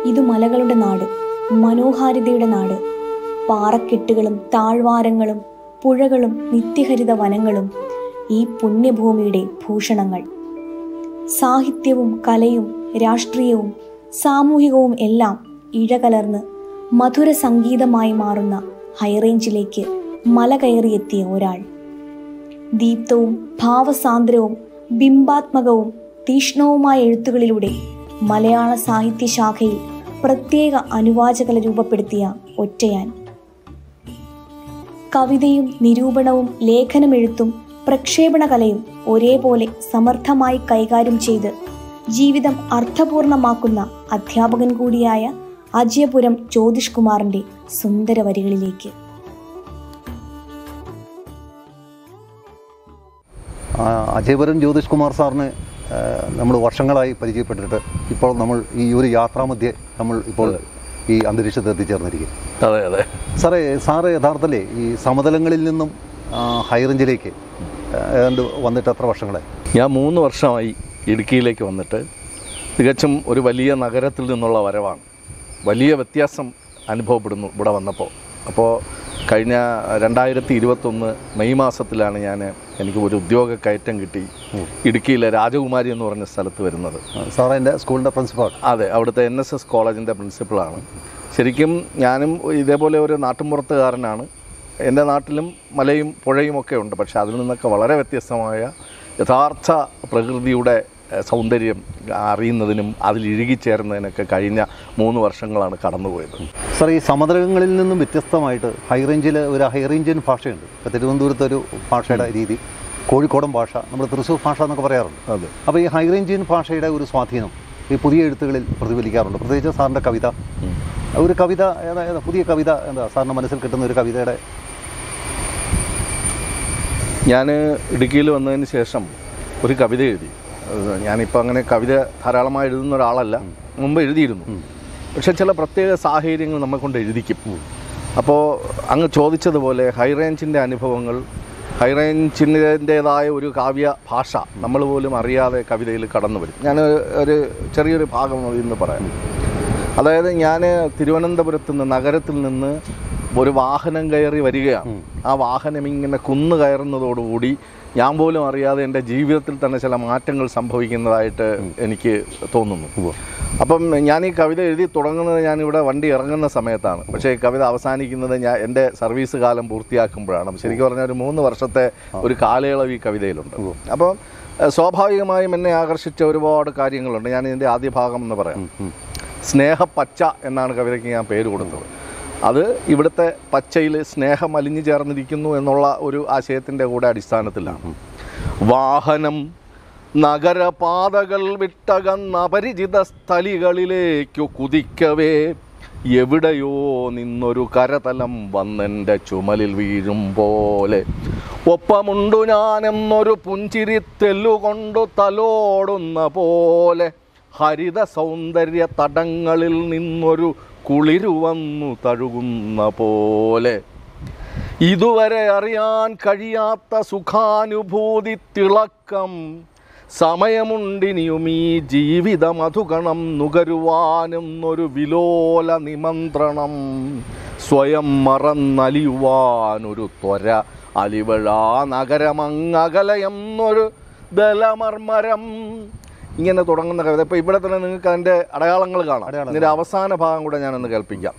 ഇത് മലകളുടെ നാട് മനോഹാരിതയുടെ നാട് പാറക്കെട്ടുകളും താഴ്വാരങ്ങളും പുഴകളും നിത്യഹരിത വനങ്ങളും ഈ പുണ്യഭൂമിയുടെ ഭൂഷണങ്ങൾ സാഹിത്യവും കലയും രാഷ്ട്രീയവും സാമൂഹികവും എല്ലാം ഇഴകലർന്ന് മധുര സംഗീതമായി മാറുന്ന ഹൈറേഞ്ചിലേക്ക് മല കയറിയെത്തിയ ഒരാൾ ദീപ്തവും ഭാവസാന്ദ്രവും ബിംബാത്മകവും തീക്ഷ്ണവുമായ എഴുത്തുകളിലൂടെ മലയാള സാഹിത്യ ശാഖയിൽ പ്രത്യേക അനുവാചകല രൂപപ്പെടുത്തിയ ഒറ്റയാൻ കവിതയും നിരൂപണവും ലേഖനമെഴുത്തും പ്രക്ഷേപണ കലയും ഒരേപോലെ സമർത്ഥമായി കൈകാര്യം ചെയ്ത് ജീവിതം അർത്ഥപൂർണമാക്കുന്ന അധ്യാപകൻ കൂടിയായ അജയപുരം ജ്യോതിഷ് കുമാറിന്റെ സുന്ദര വരികളിലേക്ക് ആ, അജയപുരം ജ്യോതിഷ് കുമാർ സാറിന് നമ്മൾ വർഷങ്ങളായി പരിചയപ്പെട്ടിട്ട് ഇപ്പോൾ നമ്മൾ ഈ ഒരു യാത്രാമധ്യേ നമ്മൾ ഇപ്പോൾ ഈ അന്തരീക്ഷത്തിൽ എത്തിച്ചേർന്നിരിക്കും അതെ അതെ സാറേ സാറ് യഥാർത്ഥത്തിലേ ഈ സമതലങ്ങളിൽ നിന്നും ആ, ഹൈറേഞ്ചിലേക്ക് ആ, ഏതാണ്ട് വന്നിട്ട് എത്ര വർഷങ്ങളായി ഞാൻ മൂന്ന് വർഷമായി ഇടുക്കിയിലേക്ക് വന്നിട്ട് തികച്ചും ഒരു വലിയ നഗരത്തിൽ നിന്നുള്ള വരവാണ് വലിയ വ്യത്യാസം അനുഭവപ്പെടുന്നു ഇവിടെ വന്നപ്പോൾ അപ്പോൾ കഴിഞ്ഞ രണ്ടായിരത്തി ഇരുപത്തൊന്ന് മെയ് മാസത്തിലാണ് ഞാൻ എനിക്ക് ഒരു ഉദ്യോഗ കയറ്റം കിട്ടി ഇടുക്കിയിലെ രാജകുമാരി എന്ന് പറഞ്ഞ സ്ഥലത്ത് വരുന്നത് ആ, സാറ് എൻ്റെ സ്കൂളിൻ്റെ പ്രിൻസിപ്പാൾ അതെ അവിടുത്തെ എൻ എസ് എസ് കോളേജിൻ്റെ പ്രിൻസിപ്പളാണ് ശരിക്കും ഞാനും ഇതേപോലെ ഒരു നാട്ടുമ്പുറത്തുകാരനാണ് എൻ്റെ നാട്ടിലും മലയും പുഴയും ഒക്കെ ഉണ്ട് പക്ഷേ അതിൽ നിന്നൊക്കെ വളരെ വ്യത്യസ്തമായ യഥാർത്ഥ പ്രകൃതിയുടെ എഹ്, സൗന്ദര്യം അറിയുന്നതിനും അതിൽ ഇഴുകിച്ചേരുന്നതിനൊക്കെ കഴിഞ്ഞ മൂന്ന് വർഷങ്ങളാണ് കടന്നുപോയത് സാർ ഈ സമതലങ്ങളിൽ നിന്നും വ്യത്യസ്തമായിട്ട് ഹൈറേഞ്ചിൽ ഒരു ഹൈറേഞ്ചിയൻ ഭാഷയുണ്ട് ഇപ്പോൾ തിരുവനന്തപുരത്ത് ഒരു ഭാഷയുടെ രീതി കോഴിക്കോടൻ ഭാഷ നമ്മൾ തൃശ്ശൂർ ഭാഷ എന്നൊക്കെ പറയാറുണ്ട് അതെ അപ്പോൾ ഈ ഹൈറേഞ്ചിയൻ ഭാഷയുടെ ഒരു സ്വാധീനം ഈ പുതിയ എഴുത്തുകളിൽ പ്രതിഫലിക്കാറുണ്ട് പ്രത്യേകിച്ച് സാറിൻ്റെ കവിത ഒരു കവിത ഏതാ ഏതാ പുതിയ കവിത എന്താ സാറിൻ്റെ മനസ്സിൽ കിട്ടുന്ന ഒരു കവിതയുടെ ഞാൻ ഇടുക്കിയിൽ വന്നതിന് ശേഷം ഒരു കവിത എഴുതി അത് ഞാനിപ്പോൾ അങ്ങനെ കവിത ധാരാളമായി എഴുതുന്ന ഒരാളല്ല മുമ്പ് എഴുതിയിരുന്നു പക്ഷെ ചില പ്രത്യേക സാഹചര്യങ്ങൾ നമ്മെ കൊണ്ട് എഴുതിക്കും അപ്പോൾ അങ്ങ് ചോദിച്ചതുപോലെ ഹൈറേഞ്ചിൻ്റെ അനുഭവങ്ങൾ ഹൈറേഞ്ചിൻ്റെതായ ഒരു കാവ്യ ഭാഷ നമ്മൾ പോലും അറിയാതെ കവിതയിൽ കടന്നു വരും ഞാൻ ഒരു ചെറിയൊരു ഭാഗം അതിൽ നിന്ന് പറയാം അതായത് ഞാൻ തിരുവനന്തപുരത്ത് നിന്ന് നഗരത്തിൽ നിന്ന് ഒരു വാഹനം കയറി വരികയാണ് ആ വാഹനം ഇങ്ങനെ കുന്നു കയറുന്നതോടുകൂടി ഞാൻ പോലും അറിയാതെ എൻ്റെ ജീവിതത്തിൽ തന്നെ ചില മാറ്റങ്ങൾ സംഭവിക്കുന്നതായിട്ട് എനിക്ക് തോന്നുന്നു അപ്പം ഞാൻ ഈ കവിത എഴുതി തുടങ്ങുന്നത് ഞാനിവിടെ വണ്ടി ഇറങ്ങുന്ന സമയത്താണ് പക്ഷേ ഈ കവിത അവസാനിക്കുന്നത് ഞാൻ എൻ്റെ സർവീസ് കാലം പൂർത്തിയാക്കുമ്പോഴാണ് അപ്പം ശരിക്കും പറഞ്ഞാൽ ഒരു മൂന്ന് വർഷത്തെ ഒരു കാലയളവ് ഈ കവിതയിലുണ്ട് അപ്പോൾ ഏഹ്, സ്വാഭാവികമായും എന്നെ ആകർഷിച്ച ഒരുപാട് കാര്യങ്ങളുണ്ട് ഞാൻ ഇതിൻ്റെ ആദ്യ ഭാഗം എന്ന് പറയാം സ്നേഹപ്പച്ച എന്നാണ് കവിതയ്ക്ക് ഞാൻ പേര് കൊടുത്തത് അത് ഇവിടുത്തെ പച്ചയിൽ സ്നേഹം അലിഞ്ഞു ചേർന്നിരിക്കുന്നു എന്നുള്ള ഒരു ആശയത്തിൻ്റെ കൂടെ അടിസ്ഥാനത്തിലാണ് വാഹനം നഗരപാതകൾ വിട്ടകന്ന അപരിചിത സ്ഥലികളിലേക്കു കുതിക്കവേ എവിടെയോ നിന്നൊരു കരതലം വന്നെൻ്റെ ചുമലിൽ വീഴും പോലെ ഒപ്പമുണ്ടു ഞാനെന്നൊരു പുഞ്ചിരി തെല്ലുകൊണ്ടു തലോടുന്ന പോലെ ഹരിത സൗന്ദര്യ തടങ്ങളിൽ നിന്നൊരു കുളിരു വന്നു തഴുകുന്ന പോലെ ഇതുവരെ അറിയാൻ കഴിയാത്ത സുഖാനുഭൂതി തിളക്കം സമയമുണ്ടിനിയും ഈ ജീവിത മധുഗണം നുകരുവാനെന്നൊരു വിലോല നിമന്ത്രണം സ്വയം മറന്നലിയുവാനൊരു ത്വര അലിവഴ നഗരമങ്ങകലയെന്നൊരു ദലമർമരം ഇങ്ങനെ തുടങ്ങുന്ന കവിത ഇപ്പോൾ ഇവിടെ തന്നെ നിങ്ങൾക്ക് അതിൻ്റെ അടയാളങ്ങൾ കാണാം അടയാളങ്ങൾ. ഇതിൻ്റെ അവസാന ഭാഗം കൂടെ ഞാനൊന്ന് കേൾപ്പിക്കാം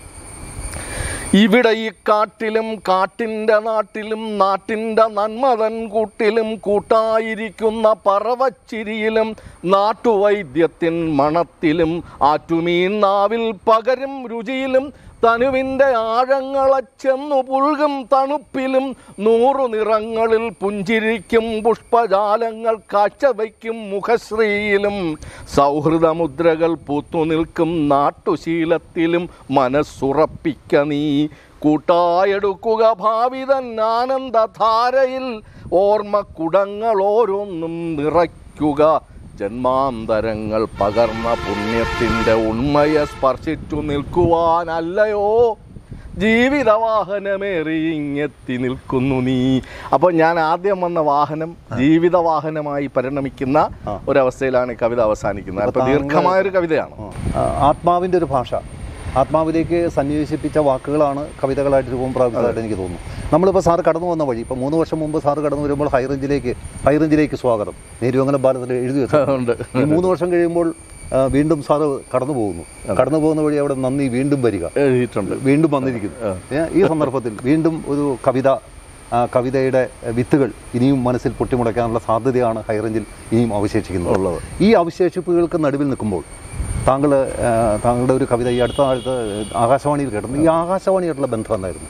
ഇവിടെ ഈ കാട്ടിലും കാട്ടിൻ്റെ നാട്ടിലും നാട്ടിൻ്റെ നന്മതൻ കൂട്ടിലും കൂട്ടായിരിക്കുന്ന പറവച്ചിരിയിലും നാട്ടുവൈദ്യത്തിൻ മണത്തിലും ആറ്റുമീൻ നാവിൽ പകരും രുചിയിലും തനുവിൻ്റെ ആഴങ്ങളെ ചെന്നു പുൽകും തണുപ്പിലും നൂറു നിറങ്ങളിൽ പുഞ്ചിരിക്കും പുഷ്പജാലങ്ങൾ കാഴ്ചവയ്ക്കും മുഖശ്രീയിലും സൗഹൃദമുദ്രകൾ പൂത്തുനിൽക്കും നാട്ടുശീലത്തിലും മനസ്സുറപ്പിക്ക നീ കൂട്ടായെടുക്കുക ഭാവിതൻ ആനന്ദധാരയിൽ ഓർമ്മക്കുടങ്ങൾ ഓരോന്നും നിറയ്ക്കുക ജന്മാന്തരങ്ങൾ പകർന്ന പുണ്യത്തിൻ്റെ ഉണ്മയെ സ്പർശിച്ചു നിൽക്കുവാനല്ലയോ ജീവിത വാഹനമേറി ഇങ്ങെത്തി നിൽക്കുന്നു നീ അപ്പോൾ ഞാൻ ആദ്യം വന്ന വാഹനം ജീവിത വാഹനമായി പരിണമിക്കുന്ന ഒരവസ്ഥയിലാണ് ഈ കവിത അവസാനിക്കുന്നത് അപ്പോൾ ദീർഘമായൊരു കവിതയാണ് ആ, ആത്മാവിൻ്റെ ഒരു ഭാഷ ആത്മാവിലേക്ക് സന്നിവേശിപ്പിച്ച വാക്കുകളാണ് കവിതകളായിട്ട് രൂപം പ്രാപിച്ചതായിട്ട് എനിക്ക് തോന്നുന്നു നമ്മളിപ്പോൾ സാറ് കടന്നു വന്ന വഴി ഇപ്പോൾ മൂന്ന് വർഷം മുമ്പ് സാറ് കടന്നു വരുമ്പോൾ ഹൈറേഞ്ചിലേക്ക് ഹൈറേഞ്ചിലേക്ക് സ്വാഗതം നേരുവങ്ങനെ ബാലത്തിൽ എഴുതി വെച്ചു ഉണ്ട് ഈ മൂന്ന് വർഷം കഴിയുമ്പോൾ ആ, വീണ്ടും സാറ് കടന്നു പോകുന്നു കടന്നു പോകുന്ന വഴി അവിടെ നന്ദി വീണ്ടും വരിക എഴുതിയിട്ടുണ്ട് വീണ്ടും വന്നിരിക്കുന്നു ഏ, ഈ സന്ദർഭത്തിൽ വീണ്ടും ഒരു കവിത ആ, കവിതയുടെ വിത്തുകൾ ഇനിയും മനസ്സിൽ പൊട്ടിമുടക്കാനുള്ള സാധ്യതയാണ് ഹൈറേഞ്ചിൽ ഇനിയും അവശേഷിക്കുന്നത് ഉള്ളത്. ഈ അവശേഷിപ്പുകൾക്ക് നടുവിൽ നിൽക്കുമ്പോൾ താങ്കൾ ആ, താങ്കളുടെ ഒരു കവിത ഈ അടുത്ത കാലത്ത് ആകാശവാണിയിൽ കേട്ടു ഈ ആകാശവാണിയായിട്ടുള്ള ബന്ധം എന്തായിരുന്നു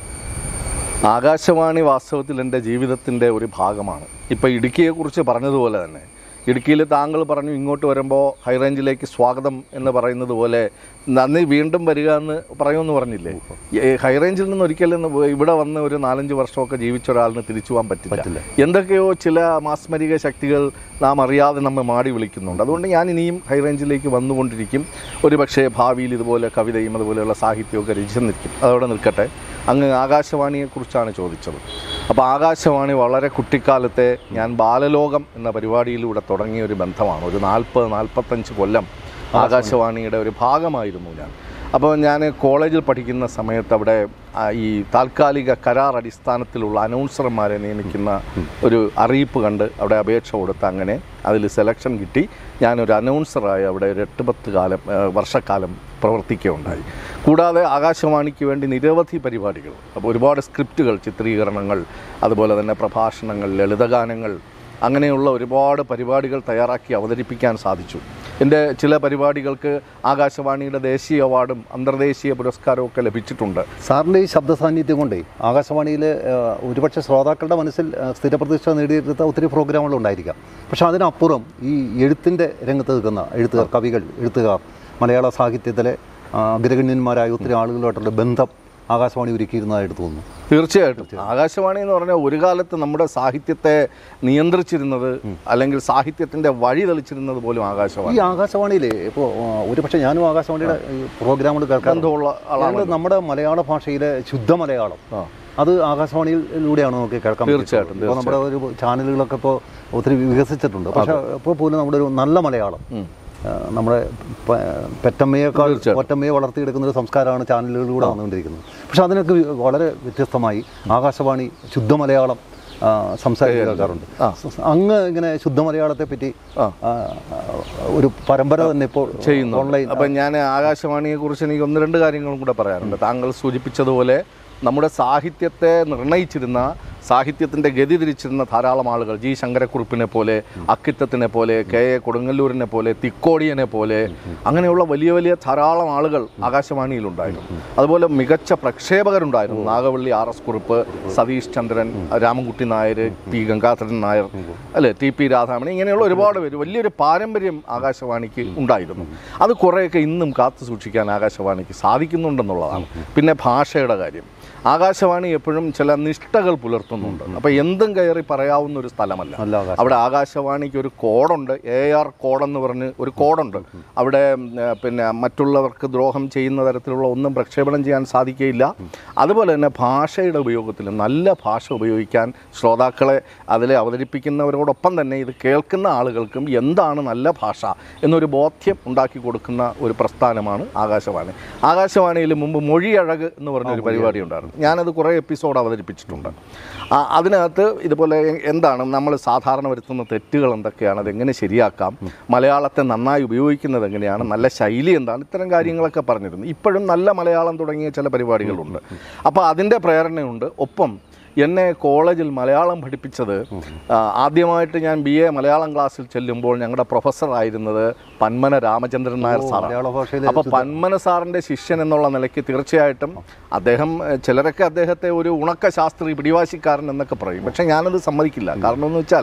ആകാശവാണി വാസ്തവത്തിൽ എൻ്റെ ജീവിതത്തിൻ്റെ ഒരു ഭാഗമാണ് ഇപ്പോൾ ഇടുക്കിയെക്കുറിച്ച് പറഞ്ഞതുപോലെ തന്നെ ഇടുക്കിയിൽ താങ്കൾ പറഞ്ഞു ഇങ്ങോട്ട് വരുമ്പോൾ ഹൈറേഞ്ചിലേക്ക് സ്വാഗതം എന്ന് പറയുന്നത് പോലെ നന്ദി വീണ്ടും വരിക എന്ന് പറയുമെന്ന് പറഞ്ഞില്ലേ ഈ ഹൈറേഞ്ചിൽ നിന്ന് ഒരിക്കലും ഇവിടെ വന്ന് ഒരു നാലഞ്ച് വർഷമൊക്കെ ജീവിച്ച ഒരാളിന് തിരിച്ചു പോകാൻ പറ്റില്ല പറ്റില്ല. എന്തൊക്കെയോ ചില മാസ്മരിക ശക്തികൾ നാം അറിയാതെ നമ്മെ മാടി വിളിക്കുന്നുണ്ട് അതുകൊണ്ട് ഞാൻ ഇനിയും ഹൈറേഞ്ചിലേക്ക് വന്നുകൊണ്ടിരിക്കും ഒരു പക്ഷേ ഭാവിയിൽ ഇതുപോലെ കവിതയും അതുപോലെയുള്ള സാഹിത്യമൊക്കെ രചിച്ചെന്നിരിക്കും അതവിടെ നിൽക്കട്ടെ അങ്ങ് ആകാശവാണിയെക്കുറിച്ചാണ് ചോദിച്ചത് അപ്പോൾ ആകാശവാണി വളരെ കുട്ടിക്കാലത്തെ ഞാൻ ബാലലോകം എന്ന പരിപാടിയിലൂടെ തുടങ്ങിയ ഒരു ബന്ധമാണ് ഒരു നാൽപ്പത് നാൽപ്പത്തഞ്ച് കൊല്ലം ആകാശവാണിയുടെ ഒരു ഭാഗമായിരുന്നു ഞാൻ അപ്പോൾ ഞാൻ കോളേജിൽ പഠിക്കുന്ന സമയത്ത് അവിടെ ആ, ഈ താൽക്കാലിക കരാർ അടിസ്ഥാനത്തിലുള്ള അനൗൺസർമാരെ നിയമിക്കുന്ന ഒരു അറിയിപ്പ് കണ്ട് അവിടെ അപേക്ഷ കൊടുത്ത് അങ്ങനെ അതിൽ സെലക്ഷൻ കിട്ടി ഞാനൊരു അനൗൺസറായി അവിടെ ഒരു എട്ട് പത്ത് കാലം ആ, വർഷക്കാലം പ്രവർത്തിക്കുകയുണ്ടായി കൂടാതെ ആകാശവാണിക്ക് വേണ്ടി നിരവധി പരിപാടികൾ അപ്പോൾ ഒരുപാട് സ്ക്രിപ്റ്റുകൾ ചിത്രീകരണങ്ങൾ അതുപോലെ തന്നെ പ്രഭാഷണങ്ങൾ ലളിതഗാനങ്ങൾ അങ്ങനെയുള്ള ഒരുപാട് പരിപാടികൾ തയ്യാറാക്കി അവതരിപ്പിക്കാൻ സാധിച്ചു എൻ്റെ ചില പരിപാടികൾക്ക് ആകാശവാണിയുടെ ദേശീയ അവാർഡും അന്തർദേശീയ പുരസ്കാരവും ഒക്കെ ലഭിച്ചിട്ടുണ്ട് സാറിൻ്റെ ഈ ശബ്ദ സാന്നിധ്യം കൊണ്ടേ ആകാശവാണിയിൽ ഒരുപക്ഷെ ശ്രോതാക്കളുടെ മനസ്സിൽ ആ, സ്ഥിരപ്രതിഷ്ഠ നേടിയെടുത്ത ഒത്തിരി പ്രോഗ്രാമുകൾ ഉണ്ടായിരിക്കാം പക്ഷെ അതിനപ്പുറം ഈ എഴുത്തിൻ്റെ രംഗത്ത് നിൽക്കുന്ന എഴുത്തുകാർ കവികൾ എഴുത്തുകാർ മലയാള സാഹിത്യത്തിലെ ആ, അഗ്രഗണ്യന്മാരായ ഒത്തിരി ആളുകളുമായിട്ടുള്ള ബന്ധം ആകാശവാണി ഒരുക്കിയിരുന്നതായിട്ട് തോന്നുന്നു തീർച്ചയായിട്ടും ആകാശവാണി എന്ന് പറഞ്ഞാൽ ഒരു കാലത്ത് നമ്മുടെ സാഹിത്യത്തെ നിയന്ത്രിച്ചിരുന്നത് അല്ലെങ്കിൽ സാഹിത്യത്തിന്റെ വഴി തെളിച്ചിരുന്നത് പോലും ഈ ആകാശവാണി ആകാശവാണിയിൽ ഇപ്പോൾ ഒരു പക്ഷേ ഞാനും ആകാശവാണിയുടെ ഈ പ്രോഗ്രാമുകൾ കേൾക്കാറുണ്ട് ബന്ധമുള്ള ആളാണ് ഞങ്ങൾ നമ്മുടെ മലയാള ഭാഷയിലെ ശുദ്ധ മലയാളം ആ. അത് ആകാശവാണിയിലൂടെയാണ് നമുക്ക് കേൾക്കാൻ തീർച്ചയായിട്ടും, പറ്റുന്നത്. ഇപ്പോൾ നമ്മുടെ ഒരു ചാനലുകളൊക്കെ ഇപ്പോൾ ഒത്തിരി വികസിച്ചിട്ടുണ്ട് പക്ഷേ ഇപ്പോൾ പോലും നമ്മുടെ ഒരു നല്ല മലയാളം ഉം. ആ, നമ്മുടെ പ- പെറ്റമ്മയേക്കാൾ തീർച്ചയായിട്ടും. ഒറ്റമ്മയെ വളർത്തിയെടുക്കുന്ന ഒരു സംസ്കാരമാണ് ചാനലുകളിലൂടെ വന്നുകൊണ്ടിരിക്കുന്നത് പക്ഷെ അതിനൊക്കെ വി- വളരെ വ്യത്യസ്തമായി ആകാശവാണി ശുദ്ധ മലയാളം ആ, സംസാരിച്ച് കേൾക്കാറുണ്ട് ആ. അങ്ങ് ഇങ്ങനെ ശുദ്ധ മലയാളത്തെ പറ്റി ആ. ആ, ഒരു പരമ്പര തന്നെ ഇപ്പോൾ ചെയ്യുന്നു ഓൺലൈൻ അപ്പം ഞാൻ ആകാശവാണിയെ കുറിച്ച് എനിക്ക് ഒന്ന് രണ്ട് കാര്യങ്ങളും കൂടെ പറയാറുണ്ട് താങ്കൾ സൂചിപ്പിച്ചതുപോലെ നമ്മുടെ സാഹിത്യത്തെ നിർണയിച്ചിരുന്ന സാഹിത്യത്തിൻ്റെ ഗതി തിരിച്ചിരുന്ന ധാരാളം ആളുകൾ ജി ശങ്കരക്കുറുപ്പിനെ പോലെ അക്കിത്തത്തിനെ പോലെ കെ എ കൊടുങ്ങല്ലൂരിനെ പോലെ തിക്കോടിയനെ പോലെ അങ്ങനെയുള്ള വലിയ വലിയ ധാരാളം ആളുകൾ ആകാശവാണിയിലുണ്ടായിരുന്നു അതുപോലെ മികച്ച പ്രക്ഷേപകരുണ്ടായിരുന്നു Nagavally R S Kurup Satheesh Chandran Ramankutty Nair P Gangadharan Nair അല്ലെ ടി പി രാധാമണി ഇങ്ങനെയുള്ള ഒരുപാട് പേര് വലിയൊരു പാരമ്പര്യം ആകാശവാണിക്ക് ഉണ്ടായിരുന്നു അത് കുറേയൊക്കെ ഇന്നും കാത്തു സൂക്ഷിക്കാൻ ആകാശവാണിക്ക് സാധിക്കുന്നുണ്ടെന്നുള്ളതാണ് പിന്നെ ഭാഷയുടെ കാര്യം ആകാശവാണി എപ്പോഴും ചില നിഷ്ഠകൾ പുലർത്തുന്നുണ്ട് അപ്പോൾ എന്തും കയറി പറയാവുന്ന ഒരു സ്ഥലമല്ല നല്ല ആകാശം അവിടെ ആകാശവാണിക്ക് ഒരു കോഡുണ്ട് എ ആർ കോഡെന്ന് പറഞ്ഞ് ഒരു കോഡുണ്ട് അവിടെ ഉം, ഏ, പിന്നെ മറ്റുള്ളവർക്ക് ദ്രോഹം ചെയ്യുന്ന തരത്തിലുള്ള ഒന്നും പ്രക്ഷേപണം ചെയ്യാൻ സാധിക്കുകയില്ല അതുപോലെ തന്നെ ഭാഷയുടെ ഉപയോഗത്തിൽ നല്ല ഭാഷ ഉപയോഗിക്കാൻ ശ്രോതാക്കളെ അതിൽ അവതരിപ്പിക്കുന്നവരോടൊപ്പം തന്നെ ഇത് കേൾക്കുന്ന ആളുകൾക്കും എന്താണ് നല്ല ഭാഷ എന്നൊരു ബോധ്യം ഉണ്ടാക്കി കൊടുക്കുന്ന ഒരു പ്രസ്ഥാനമാണ് ആകാശവാണി ആകാശവാണിയിൽ മുമ്പ് മൊഴിയഴക് എന്ന് പറഞ്ഞൊരു പരിപാടി ഉണ്ടായിരുന്നു ഞാനത് കുറേ എപ്പിസോഡ് അവതരിപ്പിച്ചിട്ടുണ്ട് ആ, അതിനകത്ത് ഇതുപോലെ എ- എന്താണ് നമ്മൾ സാധാരണ വരുത്തുന്ന തെറ്റുകൾ എന്തൊക്കെയാണ് അതെങ്ങനെ ശരിയാക്കാം മലയാളത്തെ നന്നായി ഉപയോഗിക്കുന്നത് എങ്ങനെയാണ് നല്ല ശൈലി എന്താണ് ഇത്തരം കാര്യങ്ങളൊക്കെ പറഞ്ഞിരുന്നു ഇപ്പോഴും നല്ല മലയാളം തുടങ്ങിയ ചില പരിപാടികളുണ്ട് അപ്പോൾ അതിൻ്റെ പ്രേരണയുണ്ട് ഒപ്പം എന്നെ കോളേജിൽ മലയാളം പഠിപ്പിച്ചത് ആ, ആദ്യമായിട്ട് ഞാൻ ബി എ മലയാളം ക്ലാസ്സിൽ ചെല്ലുമ്പോൾ ഞങ്ങളുടെ പ്രൊഫസർ ആയിരുന്നത് പന്മന രാമചന്ദ്രൻ നായർ സാറാണ് മലയാള ഭാഷയിലെ അപ്പോൾ പന്മന സാറിൻ്റെ ശിഷ്യൻ എന്നുള്ള നിലയ്ക്ക് തീർച്ചയായിട്ടും അദ്ദേഹം ഏഹ്, ചിലരൊക്കെ അദ്ദേഹത്തെ ഒരു ഉണക്ക ശാസ്ത്രി പിടിവാശിക്കാരൻ എന്നൊക്കെ പറയും പക്ഷേ ഞാനത് സമ്മതിക്കില്ല കാരണം എന്ന് വെച്ചാൽ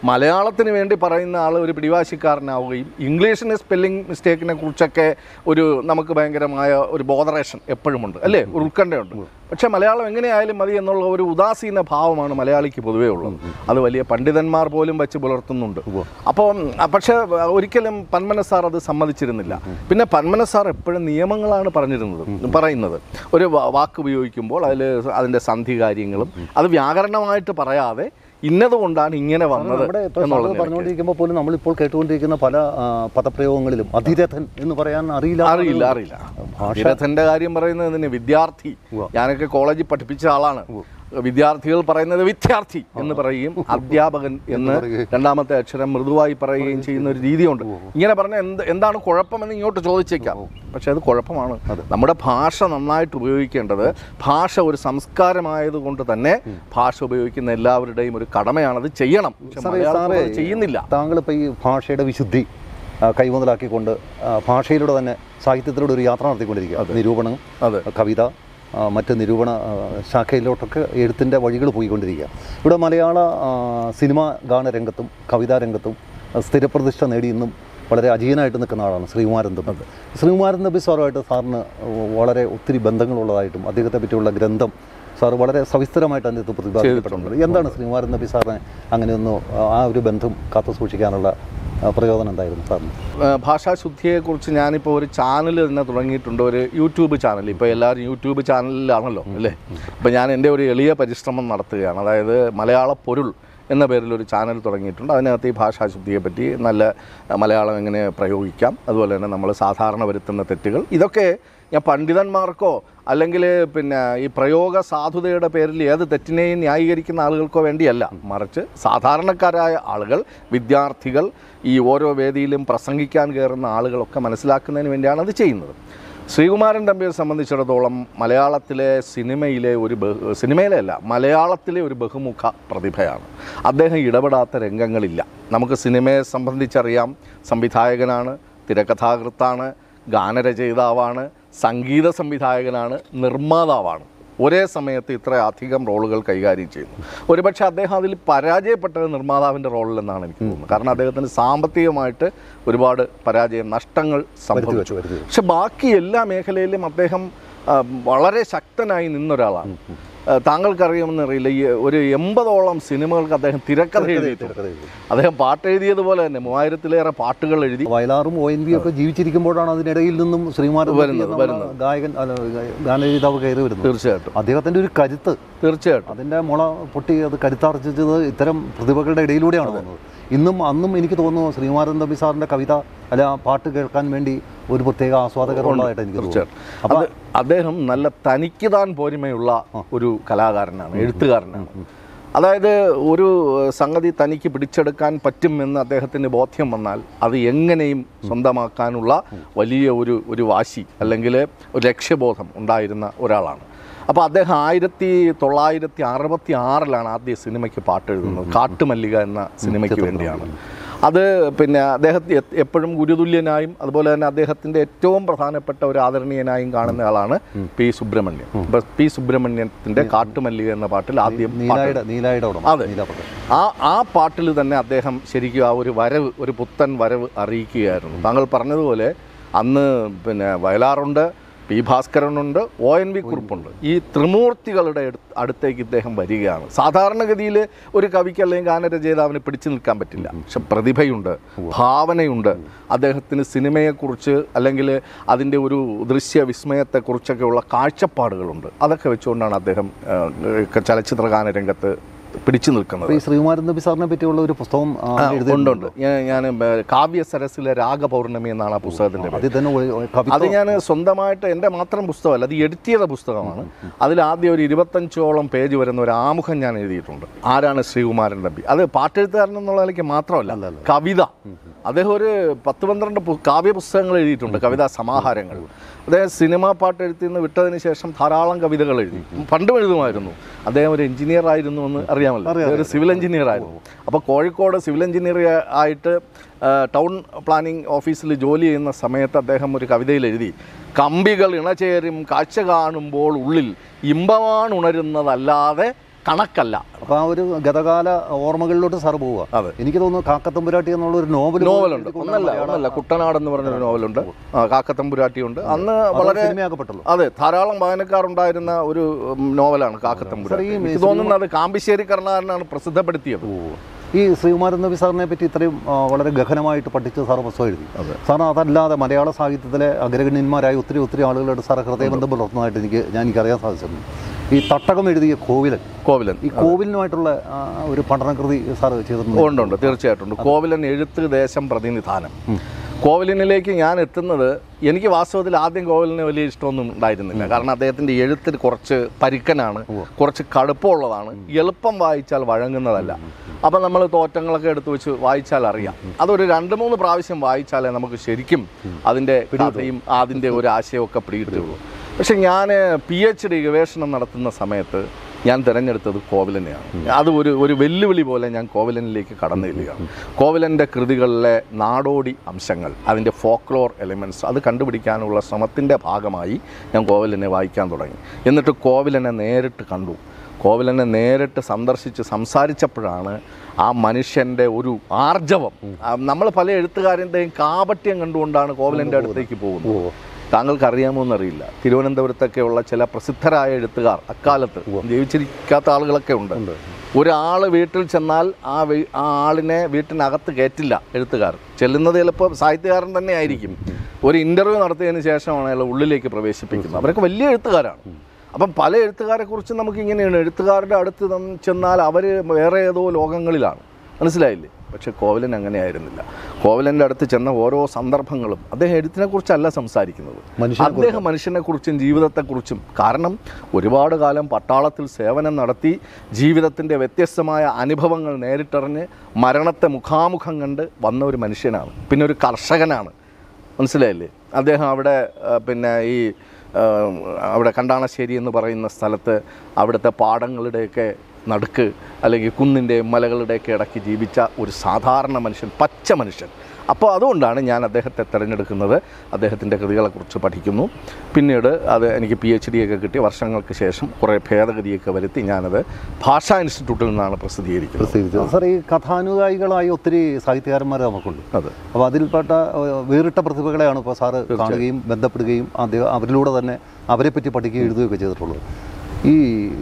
മലയാളത്തിന് വേണ്ടി പറയുന്ന ആൾ ഒരു പിടിവാശിക്കാരനാവുകയും ഇംഗ്ലീഷിന് സ്പെല്ലിംഗ് മിസ്റ്റേക്കിനെ കുറിച്ചൊക്കെ ഒരു നമുക്ക് ഭയങ്കരമായ ഒരു ബോധറേഷൻ എപ്പോഴുമുണ്ട് അല്ലേ ഒരു ഉത്കണ്ഠയുണ്ട് പക്ഷേ മലയാളം എങ്ങനെയായാലും മതി എന്നുള്ള ഒരു ഉദാസീന ഭാവമാണ് മലയാളിക്ക് പൊതുവേ ഉള്ളത് അത് വലിയ പണ്ഡിതന്മാർ പോലും വെച്ച് പുലർത്തുന്നുണ്ട് അപ്പോൾ പക്ഷേ ഒരിക്കലും പന്മന സാർ അത് സമ്മതിച്ചിരുന്നില്ല പിന്നെ പന്മന സാർ എപ്പോഴും നിയമങ്ങളാണ് പറഞ്ഞിരുന്നത് പറയുന്നത് ഒരു വാ- വാക്ക് ഉപയോഗിക്കുമ്പോൾ അതിൽ അതിൻ്റെ സന്ധി കാര്യങ്ങളും അത് വ്യാകരണമായിട്ട് പറയാതെ ഇന്നതുകൊണ്ടാണ് ഇങ്ങനെ വന്നത് നമ്മുടെ ഇപ്പോൾ സാറ് എന്നുള്ളത് പറഞ്ഞുകൊണ്ടിരിക്കുമ്പോൾ പോലും നമ്മളിപ്പോൾ കേട്ടുകൊണ്ടിരിക്കുന്ന പല ആ, പദപ്രയോഗങ്ങളിലും അതിരഥൻ എന്ന് പറയാൻ അറിയില്ല അറിയില്ല അറിയില്ല ഭാഷാഥന്റെ കാര്യം പറയുന്നത് തന്നെ വിദ്യാർത്ഥി ഞാനൊക്കെ കോളേജിൽ പഠിപ്പിച്ച ആളാണ് വിദ്യാർത്ഥികൾ പറയുന്നത് വിദ്യാർത്ഥി എന്ന് പറയുകയും അധ്യാപകൻ എന്ന് രണ്ടാമത്തെ അക്ഷരം മൃദുവായി പറയുകയും ചെയ്യുന്ന ഒരു രീതിയുണ്ട് ഇങ്ങനെ പറഞ്ഞാൽ എന്ത് എന്താണ് കുഴപ്പമെന്ന് ഇങ്ങോട്ട് ചോദിച്ചേക്കാം പക്ഷെ അത് കുഴപ്പമാണ് നമ്മുടെ ഭാഷ നന്നായിട്ട് ഉപയോഗിക്കേണ്ടത് ഭാഷ ഒരു സംസ്കാരമായതുകൊണ്ട് തന്നെ ഭാഷ ഉപയോഗിക്കുന്ന എല്ലാവരുടെയും ഒരു കടമയാണത് ചെയ്യണം പക്ഷെ സാറേ, മലയാളത്തിൽ സാറേ, അത് ചെയ്യുന്നില്ല താങ്കൾ ഇപ്പോൾ ഈ ഭാഷയുടെ വിശുദ്ധി ആ, കൈമുതലാക്കിക്കൊണ്ട് ആ, ഭാഷയിലൂടെ തന്നെ സാഹിത്യത്തിലൂടെ ഒരു യാത്ര നടത്തിക്കൊണ്ടിരിക്കുക നിരൂപണം അതെ കവിത ആ, മറ്റ് നിരൂപണ ആ, ശാഖയിലോട്ടൊക്കെ എഴുത്തിൻ്റെ വഴികൾ പോയിക്കൊണ്ടിരിക്കുക ഇവിടെ മലയാള ആ, സിനിമാ ഗാനരംഗത്തും കവിതാ രംഗത്തും ആ, സ്ഥിരപ്രതിഷ്ഠ നേടി ഇന്നും വളരെ അജീയനായിട്ട് നിൽക്കുന്ന ആളാണ് ശ്രീകുമാരൻ തമ്പി ശ്രീകുമാരൻ തമ്പി സാറുമായിട്ട് സാറിന് വളരെ ഒത്തിരി ബന്ധങ്ങളുള്ളതായിട്ടും അദ്ദേഹത്തെ പറ്റിയുള്ള ഗ്രന്ഥം സാർ വളരെ സവിസ്തരമായിട്ട് അതിനകത്ത് പ്രതിപാദിക്കപ്പെട്ടിട്ടുണ്ട് എന്താണ് ശ്രീകുമാരൻ നബി സാറിനെ അങ്ങനെയൊന്ന് ആ ഒരു ബന്ധം കാത്തു സൂക്ഷിക്കാനുള്ള ആ, പ്രയോജനം എന്തായിരുന്നു സാറിന് ഏഹ് ഭാഷാശുദ്ധിയെക്കുറിച്ച് ഞാനിപ്പോൾ ഒരു ചാനൽ തന്നെ തുടങ്ങിയിട്ടുണ്ട് ഒരു യൂട്യൂബ് ചാനൽ ഇപ്പോൾ എല്ലാവരും യൂട്യൂബ് ചാനലിലാണല്ലോ അല്ലേ അപ്പോൾ ഞാൻ എൻ്റെ ഒരു എളിയ പരിശ്രമം നടത്തുകയാണ് അതായത് മലയാള പൊരുൾ എന്ന പേരിൽ ഒരു ചാനൽ തുടങ്ങിയിട്ടുണ്ട് അതിനകത്ത് ഈ ഭാഷാശുദ്ധിയെ പറ്റി നല്ല അഹ് മലയാളം എങ്ങനെ പ്രയോഗിക്കാം അതുപോലെ തന്നെ നമ്മൾ സാധാരണ വരുത്തുന്ന തെറ്റുകൾ ഇതൊക്കെ ഞാൻ പണ്ഡിതന്മാർക്കോ അല്ലെങ്കിൽ പിന്നെ ഈ പ്രയോഗ സാധുതയുടെ പേരിൽ ഏത് തെറ്റിനെയും ന്യായീകരിക്കുന്ന ആളുകൾക്കോ വേണ്ടിയല്ല മറിച്ച് സാധാരണക്കാരായ ആളുകൾ വിദ്യാർത്ഥികൾ ഈ ഓരോ വേദിയിലും പ്രസംഗിക്കാൻ കയറുന്ന ആളുകളൊക്കെ മനസ്സിലാക്കുന്നതിന് വേണ്ടിയാണ് അത് ചെയ്യുന്നത് ശ്രീകുമാരൻ തമ്പിയെ സംബന്ധിച്ചിടത്തോളം മലയാളത്തിലെ സിനിമയിലെ ഒരു ബഹു സിനിമയിലെ അല്ല മലയാളത്തിലെ ഒരു ബഹുമുഖ പ്രതിഭയാണ് അദ്ദേഹം ഇടപെടാത്ത രംഗങ്ങളില്ല നമുക്ക് സിനിമയെ സംബന്ധിച്ചറിയാം സംവിധായകനാണ് തിരക്കഥാകൃത്താണ് ഗാനരചയിതാവാണ് സംഗീത സംവിധായകനാണ് നിർമ്മാതാവാണ് ഒരേ സമയത്ത് ഇത്ര അധികം റോളുകൾ കൈകാര്യം ചെയ്യുന്നു ഒരുപക്ഷെ അദ്ദേഹം അതിൽ പരാജയപ്പെട്ടത് നിർമ്മാതാവിൻ്റെ റോളിലെന്നാണ് എനിക്ക് തോന്നുന്നത് കാരണം അദ്ദേഹത്തിന് സാമ്പത്തികമായിട്ട് ഒരുപാട് പരാജയം നഷ്ടങ്ങൾ വരുത്തി സംഭവിച്ചു വെച്ചു വരുത്തി വെച്ചു. പക്ഷെ ബാക്കി എല്ലാ മേഖലയിലും അദ്ദേഹം ആ, വളരെ ശക്തനായി നിന്നൊരാളാണ് ആ, താങ്കൾക്കറിയാമെന്ന് അറിയില്ല ഈ ഒരു എൺപതോളം സിനിമകൾക്ക് അദ്ദേഹം തിരക്കഥ എഴുതിയിട്ടുണ്ട് തിരക്കഥ എഴുതി. അദ്ദേഹം പാട്ട് എഴുതിയതുപോലെ തന്നെ മൂവായിരത്തിലേറെ പാട്ടുകൾ എഴുതി വയലാറും ഒ എൻ വി ഒക്കെ ജീവിച്ചിരിക്കുമ്പോഴാണ് അതിനിടയിൽ നിന്നും ശ്രീമാരൻ വരുന്നത്, നമ്പി എന്ന ഗായകൻ അല്ല, ഗാനരചയിതാവ് കയറി വരുന്നത് തീർച്ചയായിട്ടും അദ്ദേഹത്തിന്റെ ഒരു കരുത്ത് തീർച്ചയായിട്ടും അതിന്റെ മുള പൊട്ടി അത് കരുത്താർജിച്ചത് ഇത്തരം പ്രതിഭകളുടെ ഇടയിലൂടെയാണ് വന്നത് ഇന്നും അന്നും എനിക്ക് തോന്നുന്നു ശ്രീകുമാരൻ തമ്പി സാറിന്റെ കവിത അല്ല ആ പാട്ട് കേൾക്കാൻ വേണ്ടി ഒരു പ്രത്യേക ആസ്വാദകർ ഉള്ളതായിട്ട് എനിക്ക് തോന്നുന്നു തീർച്ചയായിട്ടും അത് അദ്ദേഹം നല്ല തനിക്ക് താൻ പോരിമയുള്ള ഒരു കലാകാരനാണ് എഴുത്തുകാരനാണ് അതായത് ഒരു ഏഹ്, സംഗതി തനിക്ക് പിടിച്ചെടുക്കാൻ പറ്റുമെന്ന് അദ്ദേഹത്തിന് ബോധ്യം വന്നാൽ അത് എങ്ങനെയും സ്വന്തമാക്കാനുള്ള വലിയ ഒരു ഒരു വാശി അല്ലെങ്കിൽ ഒരു ലക്ഷ്യബോധം ഉണ്ടായിരുന്ന ഒരാളാണ് അപ്പോൾ അദ്ദേഹം ആയിരത്തി തൊള്ളായിരത്തി അറുപത്തി ആറിലാണ് ആദ്യ സിനിമയ്ക്ക് പാട്ട് എഴുതുന്നത് കാട്ടുമല്ലിക എന്ന സിനിമയ്ക്ക് വേണ്ടിയാണ് അത് പിന്നെ അദ്ദേഹത്തെ എ- എപ്പോഴും ഗുരുതുല്യനായും അതുപോലെ തന്നെ അദ്ദേഹത്തിൻ്റെ ഏറ്റവും പ്രധാനപ്പെട്ട ഒരു ആദരണീയനായും കാണുന്ന ആളാണ് പി സുബ്രഹ്മണ്യൻ ഇപ്പൊ പി സുബ്രഹ്മണ്യത്തിൻ്റെ കാട്ടുമല്ലിക എന്ന പാട്ടിൽ ആദ്യം പാട്ട് നീലായുടെ നീലായുടെ ഉടമ അതെ. നീലാപ്രകാശ് ആ ആ പാട്ടിൽ തന്നെ അദ്ദേഹം ശരിക്കും ആ ഒരു വരവ് ഒരു പുത്തൻ വരവ് അറിയിക്കുകയായിരുന്നു താങ്കൾ പറഞ്ഞതുപോലെ അന്ന് പിന്നെ വയലാറുണ്ട് പി ഭാസ്കരനുണ്ട് ഒ എൻ വി കുറിപ്പുണ്ട് ഈ ത്രിമൂർത്തികളുടെ അടുത്ത് അടുത്തേക്ക് ഇദ്ദേഹം വരികയാണ് സാധാരണഗതിയിൽ ഒരു കവിക്ക് അല്ലെങ്കിൽ ഗാനരചയിതാവിന് പിടിച്ചു നിൽക്കാൻ പറ്റില്ല പക്ഷെ പ്രതിഭയുണ്ട് ഭാവനയുണ്ട് അദ്ദേഹത്തിന് സിനിമയെക്കുറിച്ച് അല്ലെങ്കിൽ അതിൻ്റെ ഒരു ദൃശ്യ വിസ്മയത്തെക്കുറിച്ചൊക്കെയുള്ള കാഴ്ചപ്പാടുകളുണ്ട് അതൊക്കെ വെച്ചുകൊണ്ടാണ് അദ്ദേഹം ആ, ചലച്ചിത്ര ഗാനരംഗത്ത് പിടിച്ചു നിൽക്കുന്നത് അപ്പൊ ഈ ശ്രീകുമാരൻ നബി സാറിനെ പറ്റിയുള്ള ഒരു പുസ്തകം ആ, ആ, എഴുതിയിട്ടുണ്ട്. ഉണ്ട് ഉണ്ട് ഞാൻ ഞാൻ കാവ്യ സരസിലെ രാഗപൗർണമി എന്നാണ് ആ പുസ്തകത്തിൻ്റെ പേര് അതിൽ തന്നെ ഒരു- ഒരു അത് കവിത ഞാൻ സ്വന്തമായിട്ട് എൻ്റെ മാത്രം പുസ്തകമല്ല അത് എഡിറ്റ് ചെയ്ത പുസ്തകമാണ് അതിൽ ആദ്യം ഒരു ഇരുപത്തഞ്ചോളം പേജ് വരുന്ന ഒരു ആമുഖം ഞാൻ എഴുതിയിട്ടുണ്ട് ആരാണ് ശ്രീകുമാരൻ തമ്പി അത് പാട്ടെഴുത്തുകാരൻ എന്നുള്ള നിലയ്ക്ക് മാത്രമല്ല കവിത അദ്ദേഹം ഒരു പത്ത് പന്ത്രണ്ട് പു- കാവ്യ പുസ്തകങ്ങൾ എഴുതിയിട്ടുണ്ട് കവിതാ സമാഹാരങ്ങൾ അദ്ദേഹം സിനിമാ പാട്ട് എഴുത്തിൽ നിന്ന് വിട്ടതിന് ശേഷം ധാരാളം കവിതകൾ എഴുതി പണ്ടും എഴുതുമായിരുന്നു അദ്ദേഹം ഒരു എഞ്ചിനീയർ ആയിരുന്നു എന്ന് അറിയാമല്ലോ അദ്ദേഹം ഒരു സിവിൽ എഞ്ചിനീയർ ആയിരുന്നു അപ്പോൾ കോഴിക്കോട് സിവിൽ എഞ്ചിനീയർ ആയിട്ട് ആ, ടൗൺ പ്ലാനിംഗ് ഓഫീസിൽ ജോലി ചെയ്യുന്ന സമയത്ത് അദ്ദേഹം ഒരു കവിതയിൽ എഴുതി കമ്പികൾ ഇണചേരും കാഴ്ച കാണുമ്പോൾ ഉള്ളിൽ ഇമ്പമാണ് ഉണരുന്നതല്ലാതെ കണക്കല്ല അപ്പോൾ ആ ഒരു ഗതകാല ഓർമ്മകളിലോട്ട് സാർ പോവുക അതെ. എനിക്ക് തോന്നുന്നു കാക്കത്തമ്പുരാട്ടി എന്നുള്ള ഒരു നോവൽ നോവലുണ്ട് ഒന്നല്ല ഒന്നല്ല കുട്ടനാട് എന്ന് പറഞ്ഞൊരു നോവലുണ്ട് ആ, കാക്കത്തമ്പുരാട്ടിയുണ്ട് അന്ന് വളരെ സിനിമയാക്കപ്പെട്ടല്ലോ അതെ ധാരാളം വായനക്കാരുണ്ടായിരുന്ന ഒരു ഉം, നോവലാണ് കാക്കത്തമ്പുരാട്ടി ഈ എനിക്ക് തോന്നുന്നത് അത് കാമ്പിശ്ശേരി കർണാരനാണ് പ്രസിദ്ധപ്പെടുത്തിയത് ഈ ശ്രീകുമാരൻ നബി സാറിനെ പറ്റി ഇത്രയും ആ, വളരെ ഗഹനമായിട്ട് പഠിച്ച് സാർ പുസ്തകം എഴുതി സാറിന് അതല്ലാതെ മലയാള സാഹിത്യത്തിലെ അഗ്രഗണ്യന്മാരായ ഒത്തിരി ഒത്തിരി ആളുകളുടെ സാറ് ഹൃദയബന്ധം പുലർത്തുന്നതായിട്ട് എനിക്ക് ഞാൻ എനിക്കറിയാൻ സാധിച്ചിട്ടുണ്ട് ഈ തട്ടകം എഴുതിയ കോവിലൻ കോവിലൻ ഈ കോവിലിനുമായിട്ടുള്ള ആ, ഒരു പഠനകൃതി സാർ ചെയ്തിട്ടുണ്ട് ഉണ്ട് ഉണ്ട് തീർച്ചയായിട്ടും ഉണ്ട് കോവിലൻ എഴുത്ത് ദേശം പ്രതിനിധാനം കോവിലിനിലേക്ക് ഞാൻ എത്തുന്നത് എനിക്ക് വാസ്തവത്തിൽ ആദ്യം കോവിലിന് വലിയ ഇഷ്ടമൊന്നും ഉണ്ടായിരുന്നില്ല കാരണം അദ്ദേഹത്തിൻ്റെ എഴുത്തിൽ കുറച്ച് പരുക്കനാണ് കുറച്ച് കടുപ്പമുള്ളതാണ് എളുപ്പം വായിച്ചാൽ വഴങ്ങുന്നതല്ല അപ്പം നമ്മൾ തോറ്റങ്ങളൊക്കെ എടുത്തു വെച്ച് വായിച്ചാൽ അറിയാം അതൊരു രണ്ട് മൂന്ന് പ്രാവശ്യം വായിച്ചാലേ നമുക്ക് ശരിക്കും അതിൻ്റെ കഥയും അതിൻ്റെ ഒരു ആശയമൊക്കെ പിടികിട്ടുള്ളൂ പക്ഷെ ഞാൻ പി എച്ച് ഡി ഗവേഷണം നടത്തുന്ന സമയത്ത് ഞാൻ തിരഞ്ഞെടുത്തത് കോവിലനെയാണ് അത് ഒരു ഒരു വെല്ലുവിളി പോലെ ഞാൻ കോവിലനിലേക്ക് കടന്നു ചെല്ലുകയാണ് കോവിലൻ്റെ കൃതികളിലെ നാടോടി അംശങ്ങൾ അതിൻ്റെ ഫോക്ലോർ എലിമെൻറ്റ്സ് അത് കണ്ടുപിടിക്കാനുള്ള ശ്രമത്തിൻ്റെ ഭാഗമായി ഞാൻ കോവിലനെ വായിക്കാൻ തുടങ്ങി എന്നിട്ട് കോവിലനെ നേരിട്ട് കണ്ടു കോവിലനെ നേരിട്ട് സന്ദർശിച്ച് സംസാരിച്ചപ്പോഴാണ് ആ മനുഷ്യൻ്റെ ഒരു ആർജവം നമ്മൾ പല എഴുത്തുകാരൻ്റെയും കാപട്യം കണ്ടുകൊണ്ടാണ് കോവിലൻ്റെ അടുത്തേക്ക് പോകുന്നത് താങ്കൾക്ക് അറിയാമോ എന്നറിയില്ല തിരുവനന്തപുരത്തൊക്കെയുള്ള ചില പ്രസിദ്ധരായ എഴുത്തുകാർ അക്കാലത്ത് ജീവിച്ചിരിക്കാത്ത ആളുകളൊക്കെ ഉണ്ട് ഒരാൾ വീട്ടിൽ ചെന്നാൽ ആ വീ- ആ ആളിനെ വീട്ടിനകത്ത് കയറ്റില്ല എഴുത്തുകാർ ചെല്ലുന്നത് ചിലപ്പോൾ സാഹിത്യകാരൻ തന്നെ ആയിരിക്കും ഒരു ഇൻ്റർവ്യൂ നടത്തിയതിന് ശേഷമാണ് അയാൾ ഉള്ളിലേക്ക് പ്രവേശിപ്പിക്കുന്നത് അവരൊക്കെ വലിയ എഴുത്തുകാരാണ് അപ്പം പല എഴുത്തുകാരെ കുറിച്ച് നമുക്ക് ഇങ്ങനെയാണ് എഴുത്തുകാരുടെ അടുത്ത് നം- ചെന്നാൽ അവർ വേറെ ഏതോ ലോകങ്ങളിലാണ് മനസ്സിലായില്ലേ പക്ഷെ കോവലൻ അങ്ങനെയായിരുന്നില്ല കോവലൻ്റെ അടുത്ത് ചെന്ന ഓരോ സന്ദർഭങ്ങളും അദ്ദേഹം എഴുത്തിനെ കുറിച്ചല്ല സംസാരിക്കുന്നത് മനുഷ്യനെ അദ്ദേഹം മനുഷ്യനെ കുറിച്ചും ജീവിതത്തെക്കുറിച്ചും കാരണം ഒരുപാട് കാലം പട്ടാളത്തിൽ സേവനം നടത്തി ജീവിതത്തിൻ്റെ വ്യത്യസ്തമായ അനുഭവങ്ങൾ നേരിട്ടറിഞ്ഞ് മരണത്തെ മുഖാമുഖം കണ്ട് വന്ന ഒരു മനുഷ്യനാണ് പിന്നെ ഒരു കർഷകനാണ് മനസ്സിലായില്ലേ അദ്ദേഹം അവിടെ ആ, പിന്നെ ഈ ആ, അവിടെ കണ്ടാണശ്ശേരി എന്ന് പറയുന്ന സ്ഥലത്ത് അവിടുത്തെ പാടങ്ങളുടെയൊക്കെ നടുക്ക് അല്ലെങ്കിൽ കുന്നിൻ്റെയും മലകളുടെയൊക്കെ ഇടയ്ക്ക് ജീവിച്ച ഒരു സാധാരണ മനുഷ്യൻ പച്ച മനുഷ്യൻ അപ്പോൾ അതുകൊണ്ടാണ് ഞാൻ അദ്ദേഹത്തെ തിരഞ്ഞെടുക്കുന്നത് അദ്ദേഹത്തിൻ്റെ കൃതികളെക്കുറിച്ച് പഠിക്കുന്നു പിന്നീട് അത് എനിക്ക് പി എച്ച് ഡി ഒക്കെ കിട്ടി വർഷങ്ങൾക്ക് ശേഷം കുറേ ഭേദഗതിയൊക്കെ വരുത്തി ഞാനത് ഭാഷാ ഇൻസ്റ്റിറ്റ്യൂട്ടിൽ നിന്നാണ് പ്രസിദ്ധീകരിക്കുന്നത് പ്രസിദ്ധീകരിച്ചത് സാർ ഈ കഥാനുകായികളായി ഒത്തിരി സാഹിത്യകാരന്മാർ നമുക്കുണ്ട് അതെ അപ്പോൾ അതിൽപ്പെട്ട ഏഹ്, വേറിട്ട പ്രതിഭകളെയാണ് ഇപ്പോൾ സാറ് കാണുകയും ബന്ധപ്പെടുകയും അദ്ദേഹം അവരിലൂടെ തന്നെ അവരെപ്പറ്റി പഠിക്കുകയും എഴുതുകയൊക്കെ ചെയ്തിട്ടുള്ളത് ഈ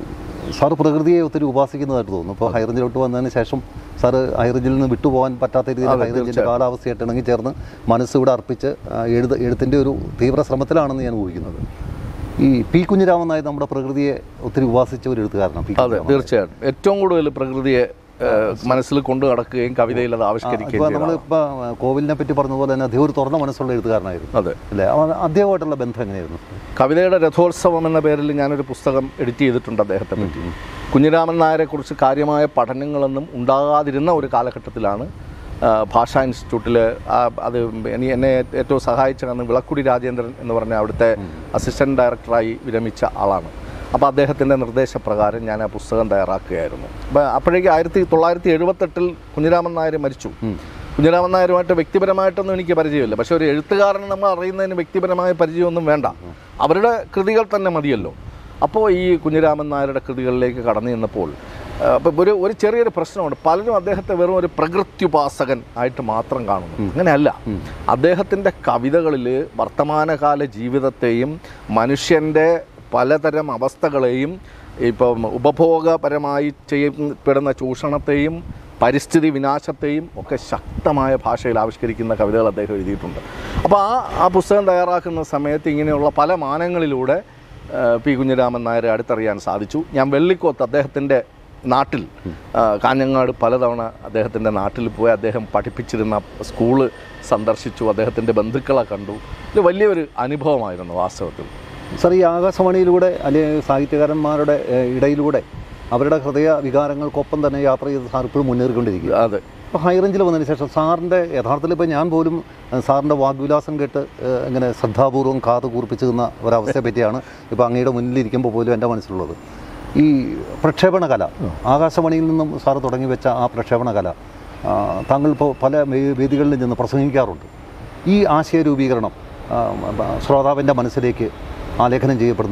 സാറ് പ്രകൃതിയെ ഒത്തിരി ഉപാസിക്കുന്നതായിട്ട് തോന്നുന്നു ഇപ്പോൾ ഹൈറേഞ്ചിലോട്ട് വന്നതിന് ശേഷം സാറ് ഹൈറേഞ്ചിൽ നിന്ന് വിട്ടുപോകാൻ പറ്റാത്ത രീതിയിൽ ഹൈറേഞ്ചിൻ്റെ കാലാവസ്ഥയായിട്ട് ഇണങ്ങി ചേർന്ന് മനസ്സിവിടെ അർപ്പിച്ച് ആ, എഴുത എഴുത്തിൻ്റെ ഒരു തീവ്ര ശ്രമത്തിലാണെന്ന് ഞാൻ ഊഹിക്കുന്നത് ഈ പി കുഞ്ഞിരാമൻ നായർ നമ്മുടെ പ്രകൃതിയെ ഒത്തിരി ഉപാസിച്ച ഒരു എഴുത്തുകാരനാണ് പി അതെ കുഞ്ഞിരാമൻ. തീർച്ചയായിട്ടും ഏറ്റവും കൂടുതൽ പ്രകൃതിയെ ഏഹ്, മനസ്സിൽ കൊണ്ടു നടക്കുകയും കവിതയിൽ അത് ആവിഷ്കരിക്കുകയും ഇപ്പോൾ ചെയ്ത നമ്മൾ ഇപ്പോൾ കോവിലിനെ പറ്റി പറഞ്ഞതുപോലെ തന്നെ അദ്ദേഹം ഒരു തുറന്ന മനസ്സുള്ള എഴുത്തുകാരനായിരുന്നു അതെ അല്ലേ അവൻ അദ്ദേഹമായിട്ടുള്ള ബന്ധം എങ്ങനെയായിരുന്നു കവിതയുടെ രഥോത്സവം എന്ന പേരിൽ ഞാനൊരു പുസ്തകം എഡിറ്റ് ചെയ്തിട്ടുണ്ട് അദ്ദേഹത്തെ പറ്റി കുഞ്ഞിരാമൻ നായരെ കുറിച്ച് കാര്യമായ പഠനങ്ങളൊന്നും ഉണ്ടാകാതിരുന്ന ഒരു കാലഘട്ടത്തിലാണ് ആ, ഭാഷാ ഇൻസ്റ്റിറ്റ്യൂട്ടിൽ അത് എനി എന്നെ ഏറ്റവും സഹായിച്ച അന്ന് വിളക്കുടി രാജേന്ദ്രൻ എന്ന് പറഞ്ഞ അവിടുത്തെ അസിസ്റ്റൻറ്റ് ഡയറക്ടറായി വിരമിച്ച ആളാണ് അപ്പോൾ അദ്ദേഹത്തിൻ്റെ നിർദ്ദേശപ്രകാരം ഞാൻ ആ പുസ്തകം തയ്യാറാക്കുകയായിരുന്നു അപ്പോൾ അപ്പോഴേക്ക് ആയിരത്തി തൊള്ളായിരത്തി എഴുപത്തെട്ടിൽ കുഞ്ഞിരാമൻ നായർ മരിച്ചു കുഞ്ഞിരാമൻ നായരുമായിട്ട് വ്യക്തിപരമായിട്ടൊന്നും എനിക്ക് പരിചയമില്ല പക്ഷേ ഒരു എഴുത്തുകാരനെ നമ്മൾ അറിയുന്നതിന് വ്യക്തിപരമായ പരിചയമൊന്നും വേണ്ട അവരുടെ കൃതികൾ തന്നെ മതിയല്ലോ അപ്പോൾ ഈ കുഞ്ഞിരാമൻ നായരുടെ കൃതികളിലേക്ക് കടന്നു ചെന്നപ്പോൾ അപ്പം ഒരു ഒരു ചെറിയൊരു പ്രശ്നമുണ്ട് പലരും അദ്ദേഹത്തെ വെറും ഒരു പ്രകൃത്യുപാസകൻ ആയിട്ട് മാത്രം കാണുന്നു അങ്ങനെയല്ല അദ്ദേഹത്തിൻ്റെ കവിതകളിൽ വർത്തമാനകാല ജീവിതത്തെയും മനുഷ്യൻ്റെ പലതരം അവസ്ഥകളെയും ഇപ്പം ഉപഭോഗപരമായി ചെയ്യപ്പെടുന്ന ചൂഷണത്തെയും പരിസ്ഥിതി വിനാശത്തെയും ഒക്കെ ശക്തമായ ഭാഷയിൽ ആവിഷ്കരിക്കുന്ന കവിതകൾ അദ്ദേഹം എഴുതിയിട്ടുണ്ട് അപ്പോൾ ആ ആ പുസ്തകം തയ്യാറാക്കുന്ന സമയത്ത് ഇങ്ങനെയുള്ള പല മാനങ്ങളിലൂടെ ആ, പി കുഞ്ഞിരാമൻ നായരെ അടുത്തറിയാൻ സാധിച്ചു ഞാൻ വെള്ളിക്കോത്ത് അദ്ദേഹത്തിൻ്റെ നാട്ടിൽ ആ, കാഞ്ഞങ്ങാട് പലതവണ അദ്ദേഹത്തിൻ്റെ നാട്ടിൽ പോയി അദ്ദേഹം പഠിപ്പിച്ചിരുന്ന സ്കൂള് സന്ദർശിച്ചു അദ്ദേഹത്തിൻ്റെ ബന്ധുക്കളെ കണ്ടു ഇത് വലിയൊരു അനുഭവമായിരുന്നു വാസ്തവത്തിൽ സാർ ഈ ആകാശവാണിയിലൂടെ അല്ലെങ്കിൽ സാഹിത്യകാരന്മാരുടെ ഏഹ്, ഇടയിലൂടെ അവരുടെ ഹൃദയ വികാരങ്ങൾക്കൊപ്പം തന്നെ യാത്ര ചെയ്ത് സാർ ഇപ്പോഴും മുന്നേറിക്കൊണ്ടിരിക്കുക അതെ ഇപ്പോൾ ഹൈറേഞ്ചിൽ വന്നതിന് ശേഷം സാറിൻ്റെ യഥാർത്ഥത്തിൽ ഇപ്പോൾ ഞാൻ പോലും ഏഹ്, സാറിൻ്റെ വാഗ്വിലാസം കേട്ട് ഏഹ്, ഇങ്ങനെ ശ്രദ്ധാപൂർവ്വം കാത് കൂർപ്പിച്ചു നിന്ന ഒരവസ്ഥയെ പറ്റിയാണ് ഇപ്പോൾ അങ്ങയുടെ മുന്നിലിരിക്കുമ്പോൾ പോലും എൻ്റെ മനസ്സിലുള്ളത് ഈ പ്രക്ഷേപണ കല ആകാശവാണിയിൽ നിന്നും സാറ് തുടങ്ങി വെച്ച ആ പ്രക്ഷേപണ കല ആ, താങ്കൾ ഇപ്പോൾ പല വേ- വേദികളിൽ നിന്ന് പ്രസംഗിക്കാറുണ്ട് ഈ ആശയ രൂപീകരണം ആ, ബ- ശ്രോതാവിൻ്റെ മനസ്സിലേക്ക് ആലേഖനം ചെയ്യപ്പെടുന്നത്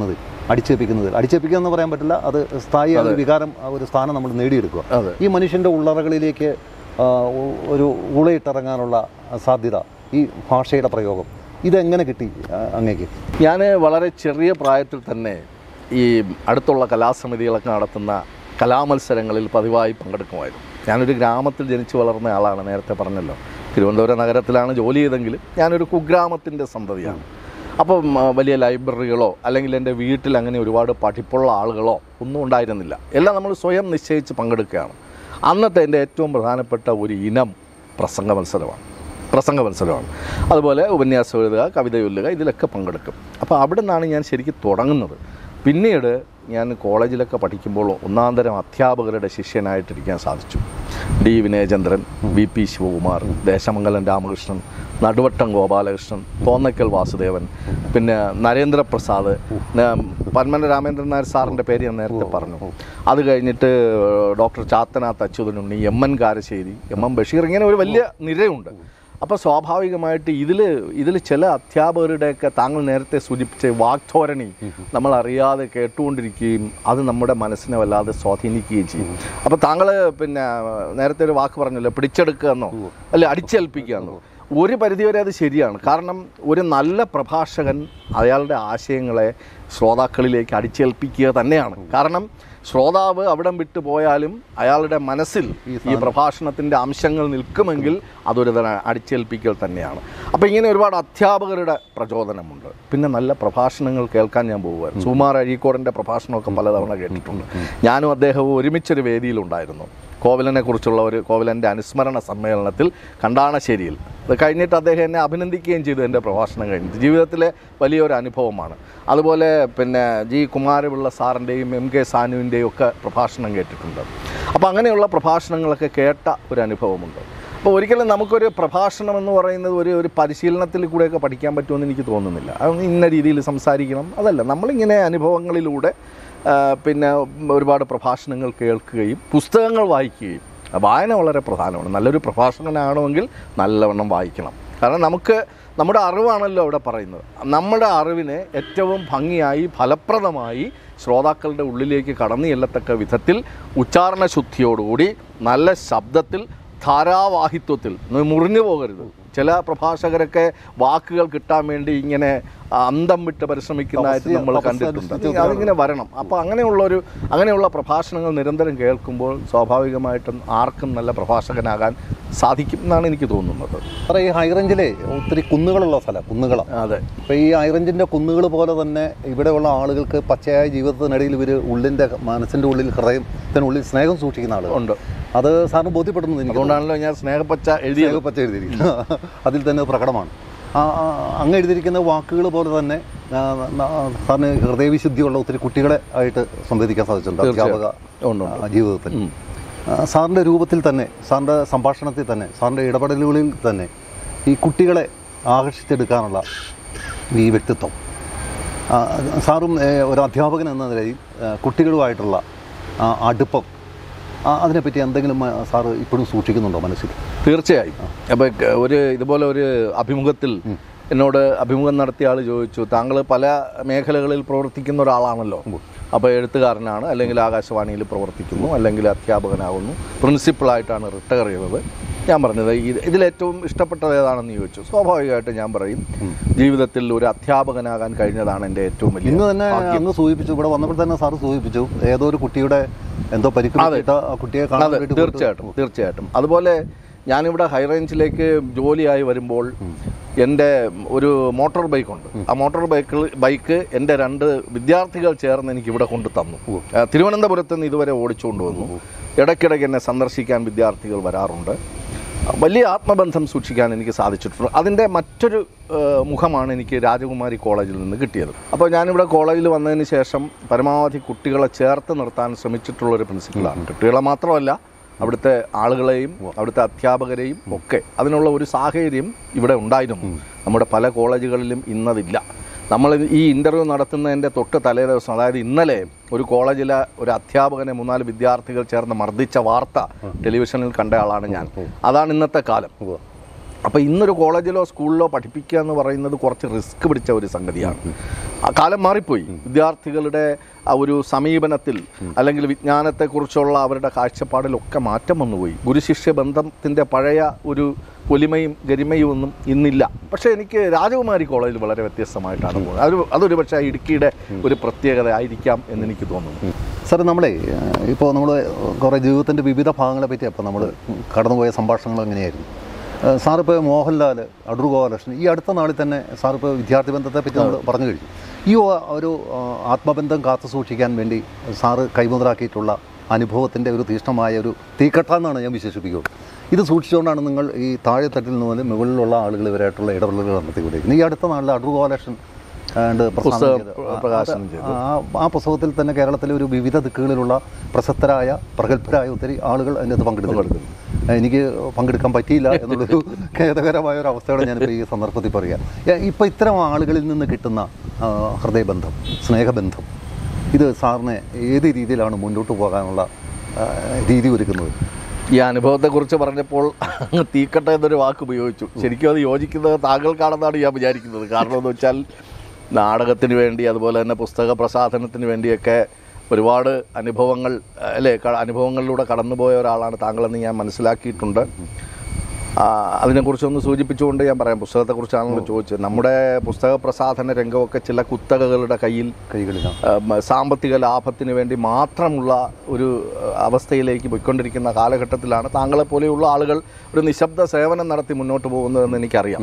അടിച്ചേൽപ്പിക്കുന്നതിൽ അടിച്ചേൽപ്പിക്കുക എന്ന് പറയാൻ പറ്റില്ല അത് സ്ഥായി ആ ഒരു വികാരം ആ ഒരു സ്ഥാനം നമ്മൾ നേടിയെടുക്കുക അതെ ഈ മനുഷ്യൻ്റെ ഉള്ളറകളിലേക്ക് ആ, ഒ- ഒരു ഉളയിട്ടിറങ്ങാനുള്ള സാധ്യത ഈ ഭാഷയുടെ പ്രയോഗം ഇതെങ്ങനെ കിട്ടി ആ, അങ്ങേക്ക് ഞാൻ വളരെ ചെറിയ പ്രായത്തിൽ തന്നെ ഈ അടുത്തുള്ള കലാസമിതികളൊക്കെ നടത്തുന്ന കലാമത്സരങ്ങളിൽ പതിവായി പങ്കെടുക്കുമായിരുന്നു ഞാനൊരു ഗ്രാമത്തിൽ ജനിച്ചു വളർന്ന ആളാണ് നേരത്തെ പറഞ്ഞല്ലോ തിരുവനന്തപുരം നഗരത്തിലാണ് ജോലി ചെയ്തെങ്കിലും ഞാനൊരു കുഗ്രാമത്തിൻ്റെ സന്തതിയാണ് അപ്പം ആ, വലിയ ലൈബ്രറികളോ അല്ലെങ്കിൽ എൻ്റെ വീട്ടിൽ അങ്ങനെ ഒരുപാട് പഠിപ്പുള്ള ആളുകളോ ഒന്നും ഉണ്ടായിരുന്നില്ല എല്ലാം നമ്മൾ സ്വയം നിശ്ചയിച്ച് പങ്കെടുക്കുകയാണ് അന്നത്തെ എൻ്റെ ഏറ്റവും പ്രധാനപ്പെട്ട ഒരു ഇനം പ്രസംഗ മത്സരമാണ് പ്രസംഗ മത്സരമാണ് അതുപോലെ ഉപന്യാസം എഴുതുക കവിത ചൊല്ലുക ഇതിലൊക്കെ പങ്കെടുക്കും അപ്പോൾ അവിടെ നിന്നാണ് ഞാൻ ശരിക്കും തുടങ്ങുന്നത് പിന്നീട് ഞാൻ കോളേജിലൊക്കെ പഠിക്കുമ്പോൾ ഒന്നാന്തരം അധ്യാപകരുടെ ശിഷ്യനായിട്ടിരിക്കാൻ സാധിച്ചു D Vinayachandran V P Sivakumar Desamangalam Ramakrishnan Naduvattom Gopalakrishnan Thonnakkal Vasudevan പിന്നെ നരേന്ദ്രപ്രസാദ് ന- പന്മന രാമേന്ദ്രൻ നായർ സാറിൻ്റെ പേര് ഞാൻ നേരത്തെ പറഞ്ഞു അത് കഴിഞ്ഞിട്ട് doctor Chathanath Achuthanunni M N Karassery M M Basheer ഇങ്ങനെ ഒരു വലിയ നിരയുണ്ട് അപ്പോൾ സ്വാഭാവികമായിട്ട് ഇതിൽ ഇതിൽ ചില അധ്യാപകരുടെയൊക്കെ താങ്കൾ നേരത്തെ സൂചിപ്പിച്ച വാക്ധോരണി നമ്മൾ അറിയാതെ കേട്ടുകൊണ്ടിരിക്കുകയും അത് നമ്മുടെ മനസ്സിനെ വല്ലാതെ സ്വാധീനിക്കുകയും ചെയ്യും അപ്പോൾ താങ്കൾ പിന്നെ നേരത്തെ ഒരു വാക്ക് പറഞ്ഞല്ലോ പിടിച്ചെടുക്കുക എന്നോ അല്ലെ അടിച്ചേൽപ്പിക്കുക എന്നോ ഒരു പരിധിവരെ അത് ശരിയാണ് കാരണം ഒരു നല്ല പ്രഭാഷകൻ അയാളുടെ ആശയങ്ങളെ ശ്രോതാക്കളിലേക്ക് അടിച്ചേൽപ്പിക്കുക തന്നെയാണ് കാരണം ശ്രോതാവ് അവിടം വിട്ടു പോയാലും അയാളുടെ മനസ്സിൽ ഈ പ്രഭാഷണത്തിൻ്റെ അംശങ്ങൾ നിൽക്കുമെങ്കിൽ അതൊരു തരം അടിച്ചേൽപ്പിക്കൽ തന്നെയാണ് അപ്പോൾ ഇങ്ങനെ ഒരുപാട് അധ്യാപകരുടെ പ്രചോദനമുണ്ട് പിന്നെ നല്ല പ്രഭാഷണങ്ങൾ കേൾക്കാൻ ഞാൻ പോകുമായിരുന്നു സുമാർ അഴീക്കോടിൻ്റെ പ്രഭാഷണമൊക്കെ പലതവണ കേട്ടിട്ടുണ്ട് ഞാനും അദ്ദേഹവും ഒരുമിച്ചൊരു വേദിയിലുണ്ടായിരുന്നു കോവിലനെ കുറിച്ചുള്ള ഒരു കോവിലൻ്റെ അനുസ്മരണ സമ്മേളനത്തിൽ കണ്ടാണശ്ശേരിയിൽ അത് കഴിഞ്ഞിട്ട് അദ്ദേഹം എന്നെ അഭിനന്ദിക്കുകയും ചെയ്തു എൻ്റെ പ്രഭാഷണം കഴിഞ്ഞിട്ട് ജീവിതത്തിലെ വലിയൊരു അനുഭവമാണ് അതുപോലെ പിന്നെ ജി കുമാരപിള്ള സാറിൻ്റെയും എം കെ സാനുവിൻ്റെയും ഒക്കെ പ്രഭാഷണം കേട്ടിട്ടുണ്ട് അപ്പോൾ അങ്ങനെയുള്ള പ്രഭാഷണങ്ങളൊക്കെ കേട്ട ഒരു അനുഭവമുണ്ട് അപ്പോൾ ഒരിക്കലും നമുക്കൊരു പ്രഭാഷണം എന്ന് പറയുന്നത് ഒരു ഒരു പരിശീലനത്തിൽ കൂടെയൊക്കെ പഠിക്കാൻ പറ്റുമെന്ന് എനിക്ക് തോന്നുന്നില്ല അത് ഇന്ന രീതിയിൽ സംസാരിക്കണം അതല്ല നമ്മളിങ്ങനെ അനുഭവങ്ങളിലൂടെ ആ, പിന്നെ ഒരുപാട് പ്രഭാഷണങ്ങൾ കേൾക്കുകയും പുസ്തകങ്ങൾ വായിക്കുകയും വായന വളരെ പ്രധാനമാണ് നല്ലൊരു പ്രഭാഷകനാകണമെങ്കിൽ നല്ലവണ്ണം വായിക്കണം കാരണം നമുക്ക് നമ്മുടെ അറിവാണല്ലോ അവിടെ പറയുന്നത് നമ്മുടെ അറിവിനെ ഏറ്റവും ഭംഗിയായി ഫലപ്രദമായി ശ്രോതാക്കളുടെ ഉള്ളിലേക്ക് കടന്നു ചെല്ലത്തക്ക വിധത്തിൽ ഉച്ചാരണ ശുദ്ധിയോടുകൂടി നല്ല ശബ്ദത്തിൽ ധാരാവാഹിത്വത്തിൽ ഒന്ന് മുറിഞ്ഞു പോകരുത് ചില പ്രഭാഷകരൊക്കെ വാക്കുകൾ കിട്ടാൻ വേണ്ടി ഇങ്ങനെ അന്തം വിട്ട് പരിശ്രമിക്കുന്നതായിട്ട് തപസ്യ- നമ്മൾ തപസ്യ കണ്ടിട്ടുണ്ട് അനുഷ്ഠിച്ച് അതിങ്ങനെ വരണം അപ്പോൾ അങ്ങനെയുള്ളൊരു അങ്ങനെയുള്ള പ്രഭാഷണങ്ങൾ നിരന്തരം കേൾക്കുമ്പോൾ സ്വാഭാവികമായിട്ടും ആർക്കും നല്ല പ്രഭാഷകനാകാൻ സാധിക്കും എന്നാണ് എനിക്ക് തോന്നുന്നത് സാറേ ഈ ഹൈറേഞ്ചിലെ ഒത്തിരി കുന്നുകളുള്ള സ്ഥലം കുന്നുകളാണ് അതെ അപ്പോൾ ഈ ഹൈറേഞ്ചിൻ്റെ കുന്നുകൾ പോലെ തന്നെ ഇവിടെയുള്ള ആളുകൾക്ക് പച്ചയായ ജീവിതത്തിനിടയിൽ ഇവർ ഉള്ളിൻ്റെ മനസ്സിൻ്റെ ഉള്ളിൽ ഹൃദയത്തിനുള്ളിൽ സ്നേഹം സൂക്ഷിക്കുന്ന ആളുകൾ ഉണ്ട് അത് സാറിന് ബോധ്യപ്പെടുന്നു എനിക്ക് അതുകൊണ്ടാണല്ലോ ഞാൻ സ്നേഹപ്പച്ച എഴുതിയത് സ്നേഹപ്പച്ച എഴുതിയിരിക്കുന്നത് അതിൽ തന്നെ പ്രകടമാണ് ആ, ആ, അങ്ങ് എഴുതിയിരിക്കുന്ന വാക്കുകൾ പോലെ തന്നെ ആ, ന- സാറിന് ഹൃദയവിശുദ്ധിയുള്ള ഒത്തിരി കുട്ടികളെ ആയിട്ട് സംവദിക്കാൻ സാധിച്ചിട്ടുണ്ട് അധ്യാപക ഉണ്ട്, ആ, ജീവിതത്തിൽ ഉം. ആ, സാറിൻ്റെ രൂപത്തിൽ തന്നെ സാറിൻ്റെ സംഭാഷണത്തിൽ തന്നെ സാറിൻ്റെ ഇടപെടലുകളിൽ തന്നെ ഈ കുട്ടികളെ ആകർഷിച്ചെടുക്കാനുള്ള ഈ വ്യക്തിത്വം ആ, സാറും ഏ, ഒരു അധ്യാപകൻ എന്ന നിലയിൽ ആ, കുട്ടികളുമായിട്ടുള്ള ആ, അടുപ്പം ആ, അതിനെപ്പറ്റി എന്തെങ്കിലും ആ, സാറ് ഇപ്പോഴും സൂക്ഷിക്കുന്നുണ്ടോ മനസ്സിൽ തീർച്ചയായും അപ്പോൾ ഒരു ഇതുപോലെ ഒരു അഭിമുഖത്തിൽ എന്നോട് അഭിമുഖം നടത്തിയ ആൾ ചോദിച്ചു താങ്കൾ പല മേഖലകളിൽ പ്രവർത്തിക്കുന്ന ഒരാളാണല്ലോ അപ്പോൾ എഴുത്തുകാരനാണ് അല്ലെങ്കിൽ ആകാശവാണിയിൽ പ്രവർത്തിക്കുന്നു അല്ലെങ്കിൽ അധ്യാപകനാകുന്നു പ്രിൻസിപ്പളായിട്ടാണ് റിട്ടയർ ചെയ്തത് ഞാൻ പറഞ്ഞത് ഇത് ഇതിലേറ്റവും ഇഷ്ടപ്പെട്ടത് ഏതാണെന്ന് ചോദിച്ചു സ്വാഭാവികമായിട്ട് ഞാൻ പറയും ജീവിതത്തിൽ ഒരു അധ്യാപകനാകാൻ കഴിഞ്ഞതാണ് എൻ്റെ ഏറ്റവും വലിയ ഇന്ന് തന്നെ അങ്ങ് സൂചിപ്പിച്ചു ഇവിടെ വന്നപ്പോൾ തന്നെ സാറ് സൂചിപ്പിച്ചു ഏതോ ഒരു കുട്ടിയുടെ എന്തോ പരിക്ക് പറ്റിയിട്ട് ആ കുട്ടിയെ കാണാൻ അതെ വേണ്ടി പോയിട്ട് തീർച്ചയായിട്ടും തീർച്ചയായിട്ടും അതുപോലെ ഞാനിവിടെ ഹൈറേഞ്ചിലേക്ക് ജോലിയായി വരുമ്പോൾ എൻ്റെ ഒരു മോട്ടോർ ബൈക്കുണ്ട് ആ മോട്ടോർ ബൈക്കിൽ ബൈക്ക് എൻ്റെ രണ്ട് വിദ്യാർത്ഥികൾ ചേർന്ന് എനിക്ക് ഇവിടെ കൊണ്ട് തന്നു ആ, തിരുവനന്തപുരത്ത് നിന്ന് ഇതുവരെ ഓടിച്ചുകൊണ്ട് വന്നു ഇടയ്ക്കിടയ്ക്ക് എന്നെ സന്ദർശിക്കാൻ വിദ്യാർത്ഥികൾ വരാറുണ്ട് വലിയ ആത്മബന്ധം സൂക്ഷിക്കാൻ എനിക്ക് സാധിച്ചിട്ടുണ്ട് അതിൻ്റെ മറ്റൊരു ആ, മുഖമാണ് എനിക്ക് രാജകുമാരി കോളേജിൽ നിന്ന് കിട്ടിയത് അപ്പോൾ ഞാനിവിടെ കോളേജിൽ വന്നതിന് ശേഷം പരമാവധി കുട്ടികളെ ചേർത്ത് നിർത്താൻ ശ്രമിച്ചിട്ടുള്ളൊരു പ്രിൻസിപ്പളാണ് കുട്ടികളെ മാത്രമല്ല അവിടുത്തെ ആളുകളെയും അവിടുത്തെ അധ്യാപകരെയും ഒക്കെ അതിനുള്ള ഒരു സാഹചര്യം ഇവിടെ ഉണ്ടായിരുന്നു നമ്മുടെ പല കോളേജുകളിലും ഇന്നതില്ല നമ്മൾ ഈ ഇൻ്റർവ്യൂ നടത്തുന്നതിൻ്റെ തൊട്ട് തലേ ദിവസം അതായത് ഇന്നലെ ഒരു കോളേജിലെ ഒരു അധ്യാപകനെ മൂന്നാല് വിദ്യാർത്ഥികൾ ചേർന്ന് മർദ്ദിച്ച വാർത്ത ടെലിവിഷനിൽ കണ്ട ആളാണ് ഞാൻ അതാണ് ഇന്നത്തെ കാലം ഉവ്വ്. അപ്പോൾ ഇന്നൊരു കോളേജിലോ സ്കൂളിലോ പഠിപ്പിക്കുക എന്ന് പറയുന്നത് കുറച്ച് റിസ്ക് പിടിച്ച ഒരു സംഗതിയാണ് ആ കാലം മാറിപ്പോയി വിദ്യാർത്ഥികളുടെ ആ ഒരു സമീപനത്തിൽ അല്ലെങ്കിൽ വിജ്ഞാനത്തെക്കുറിച്ചുള്ള അവരുടെ കാഴ്ചപ്പാടിലൊക്കെ മാറ്റം വന്നുപോയി ഗുരുശിഷ്യ ബന്ധത്തിൻ്റെ പഴയ ഒരു ഒലിമയും ഗരിമയും ഒന്നും ഇന്നില്ല പക്ഷേ എനിക്ക് രാജകുമാരി കോളേജിൽ വളരെ വ്യത്യസ്തമായിട്ടാണ് പോകുന്നത് അതൊരു അതൊരു പക്ഷേ ഇടുക്കിയുടെ ഒരു പ്രത്യേകത ആയിരിക്കാം എന്ന് എനിക്ക് തോന്നുന്നു സാർ നമ്മളെ ഇപ്പോൾ നമ്മൾ കുറേ ജീവിതത്തിൻ്റെ വിവിധ ഭാഗങ്ങളെ പറ്റി അപ്പോൾ നമ്മൾ കടന്നുപോയ സംഭാഷണങ്ങൾ എങ്ങനെയായിരുന്നു ഏഹ് സാറിപ്പോൾ മോഹൻലാൽ അടൂർ ഗോപാലകൃഷ്ണൻ ഈ അടുത്ത നാളിൽ തന്നെ സാറിപ്പോൾ വിദ്യാർത്ഥി ബന്ധത്തെ പറ്റി നമ്മൾ പറഞ്ഞു കഴിഞ്ഞു ഈ ഒ- ഒരു ആ, ആത്മബന്ധം കാത്തു സൂക്ഷിക്കാൻ വേണ്ടി സാറ് കൈമുതലാക്കിയിട്ടുള്ള അനുഭവത്തിൻ്റെ ഒരു തീഷ്ണമായ ഒരു തീക്കട്ട എന്നാണ് ഞാൻ വിശേഷിപ്പിക്കുന്നത് ഇത് സൂക്ഷിച്ചുകൊണ്ടാണ് നിങ്ങൾ ഈ താഴെത്തട്ടിൽ നിന്ന് മുതൽ മുകളിലുള്ള ആളുകൾ ഇവരായിട്ടുള്ള ഇടപെടലുകൾ നടത്തിക്കൊണ്ടിരിക്കുന്നത് ഈ അടുത്ത നാളിൽ അടൂർ ഗോപാലകൃഷ്ണൻ ആണ്ട് പ്രസ്ഥാനം പുസ്തകം ചെയ്ത- പ്ര- പ്രകാശനം അത് ചെയ്തു. ആ ആ പുസ്തകത്തിൽ തന്നെ കേരളത്തിലെ ഒരു വിവിധ ദിക്കുകളിലുള്ള പ്രശസ്തരായ പ്രഗത്ഭരായ ഒത്തിരി ആളുകൾ അതിനകത്ത് പങ്കെടുത്തു എനിക്ക് പങ്കെടുക്കാൻ പറ്റിയില്ല എന്നുള്ളൊരു ഖേദകരമായ ഒരു അവസ്ഥയാണ് ഞാനിപ്പോൾ ഈ സന്ദർഭത്തിൽ പറയാം ഇപ്പോൾ ഇത്തരം ആളുകളിൽ നിന്ന് കിട്ടുന്ന ആ, ഹൃദയബന്ധം സ്നേഹബന്ധം ഇത് സാറിനെ ഏത് രീതിയിലാണ് മുന്നോട്ട് പോകാനുള്ള ആ, രീതി ഒരുക്കുന്നത് ഈ അനുഭവത്തെക്കുറിച്ച് പറഞ്ഞപ്പോൾ അങ്ങ് തീക്കട്ട എന്നൊരു വാക്ക് ഉപയോഗിച്ചു ശരിക്കും അത് യോജിക്കുന്നത് താങ്കൾക്കാണെന്നാണ് ഞാൻ വിചാരിക്കുന്നത് കാരണം എന്ന് വെച്ചാൽ നാടകത്തിന് വേണ്ടി അതുപോലെ തന്നെ പുസ്തക പ്രസാധനത്തിന് വേണ്ടിയൊക്കെ ഒരുപാട് അനുഭവങ്ങൾ അല്ലേ ക- അനുഭവങ്ങളിലൂടെ കടന്നുപോയ ഒരാളാണ് താങ്കളെന്ന് ഞാൻ മനസ്സിലാക്കിയിട്ടുണ്ട് ആ, അതിനെക്കുറിച്ചൊന്ന് സൂചിപ്പിച്ചുകൊണ്ട് ഞാൻ പറയാം പുസ്തകത്തെക്കുറിച്ചാണല്ലോ ചോദിച്ചത് നമ്മുടെ പുസ്തക പ്രസാധന രംഗമൊക്കെ ചില കുത്തകകളുടെ കയ്യിൽ കൈകളിലാണ് ഉം, സാമ്പത്തിക ലാഭത്തിന് വേണ്ടി മാത്രമുള്ള ഒരു അഹ്, അവസ്ഥയിലേക്ക് പോയിക്കൊണ്ടിരിക്കുന്ന കാലഘട്ടത്തിലാണ് താങ്കളെ പോലെയുള്ള ആളുകൾ ഒരു നിശബ്ദ സേവനം നടത്തി മുന്നോട്ട് പോകുന്നതെന്ന് എനിക്കറിയാം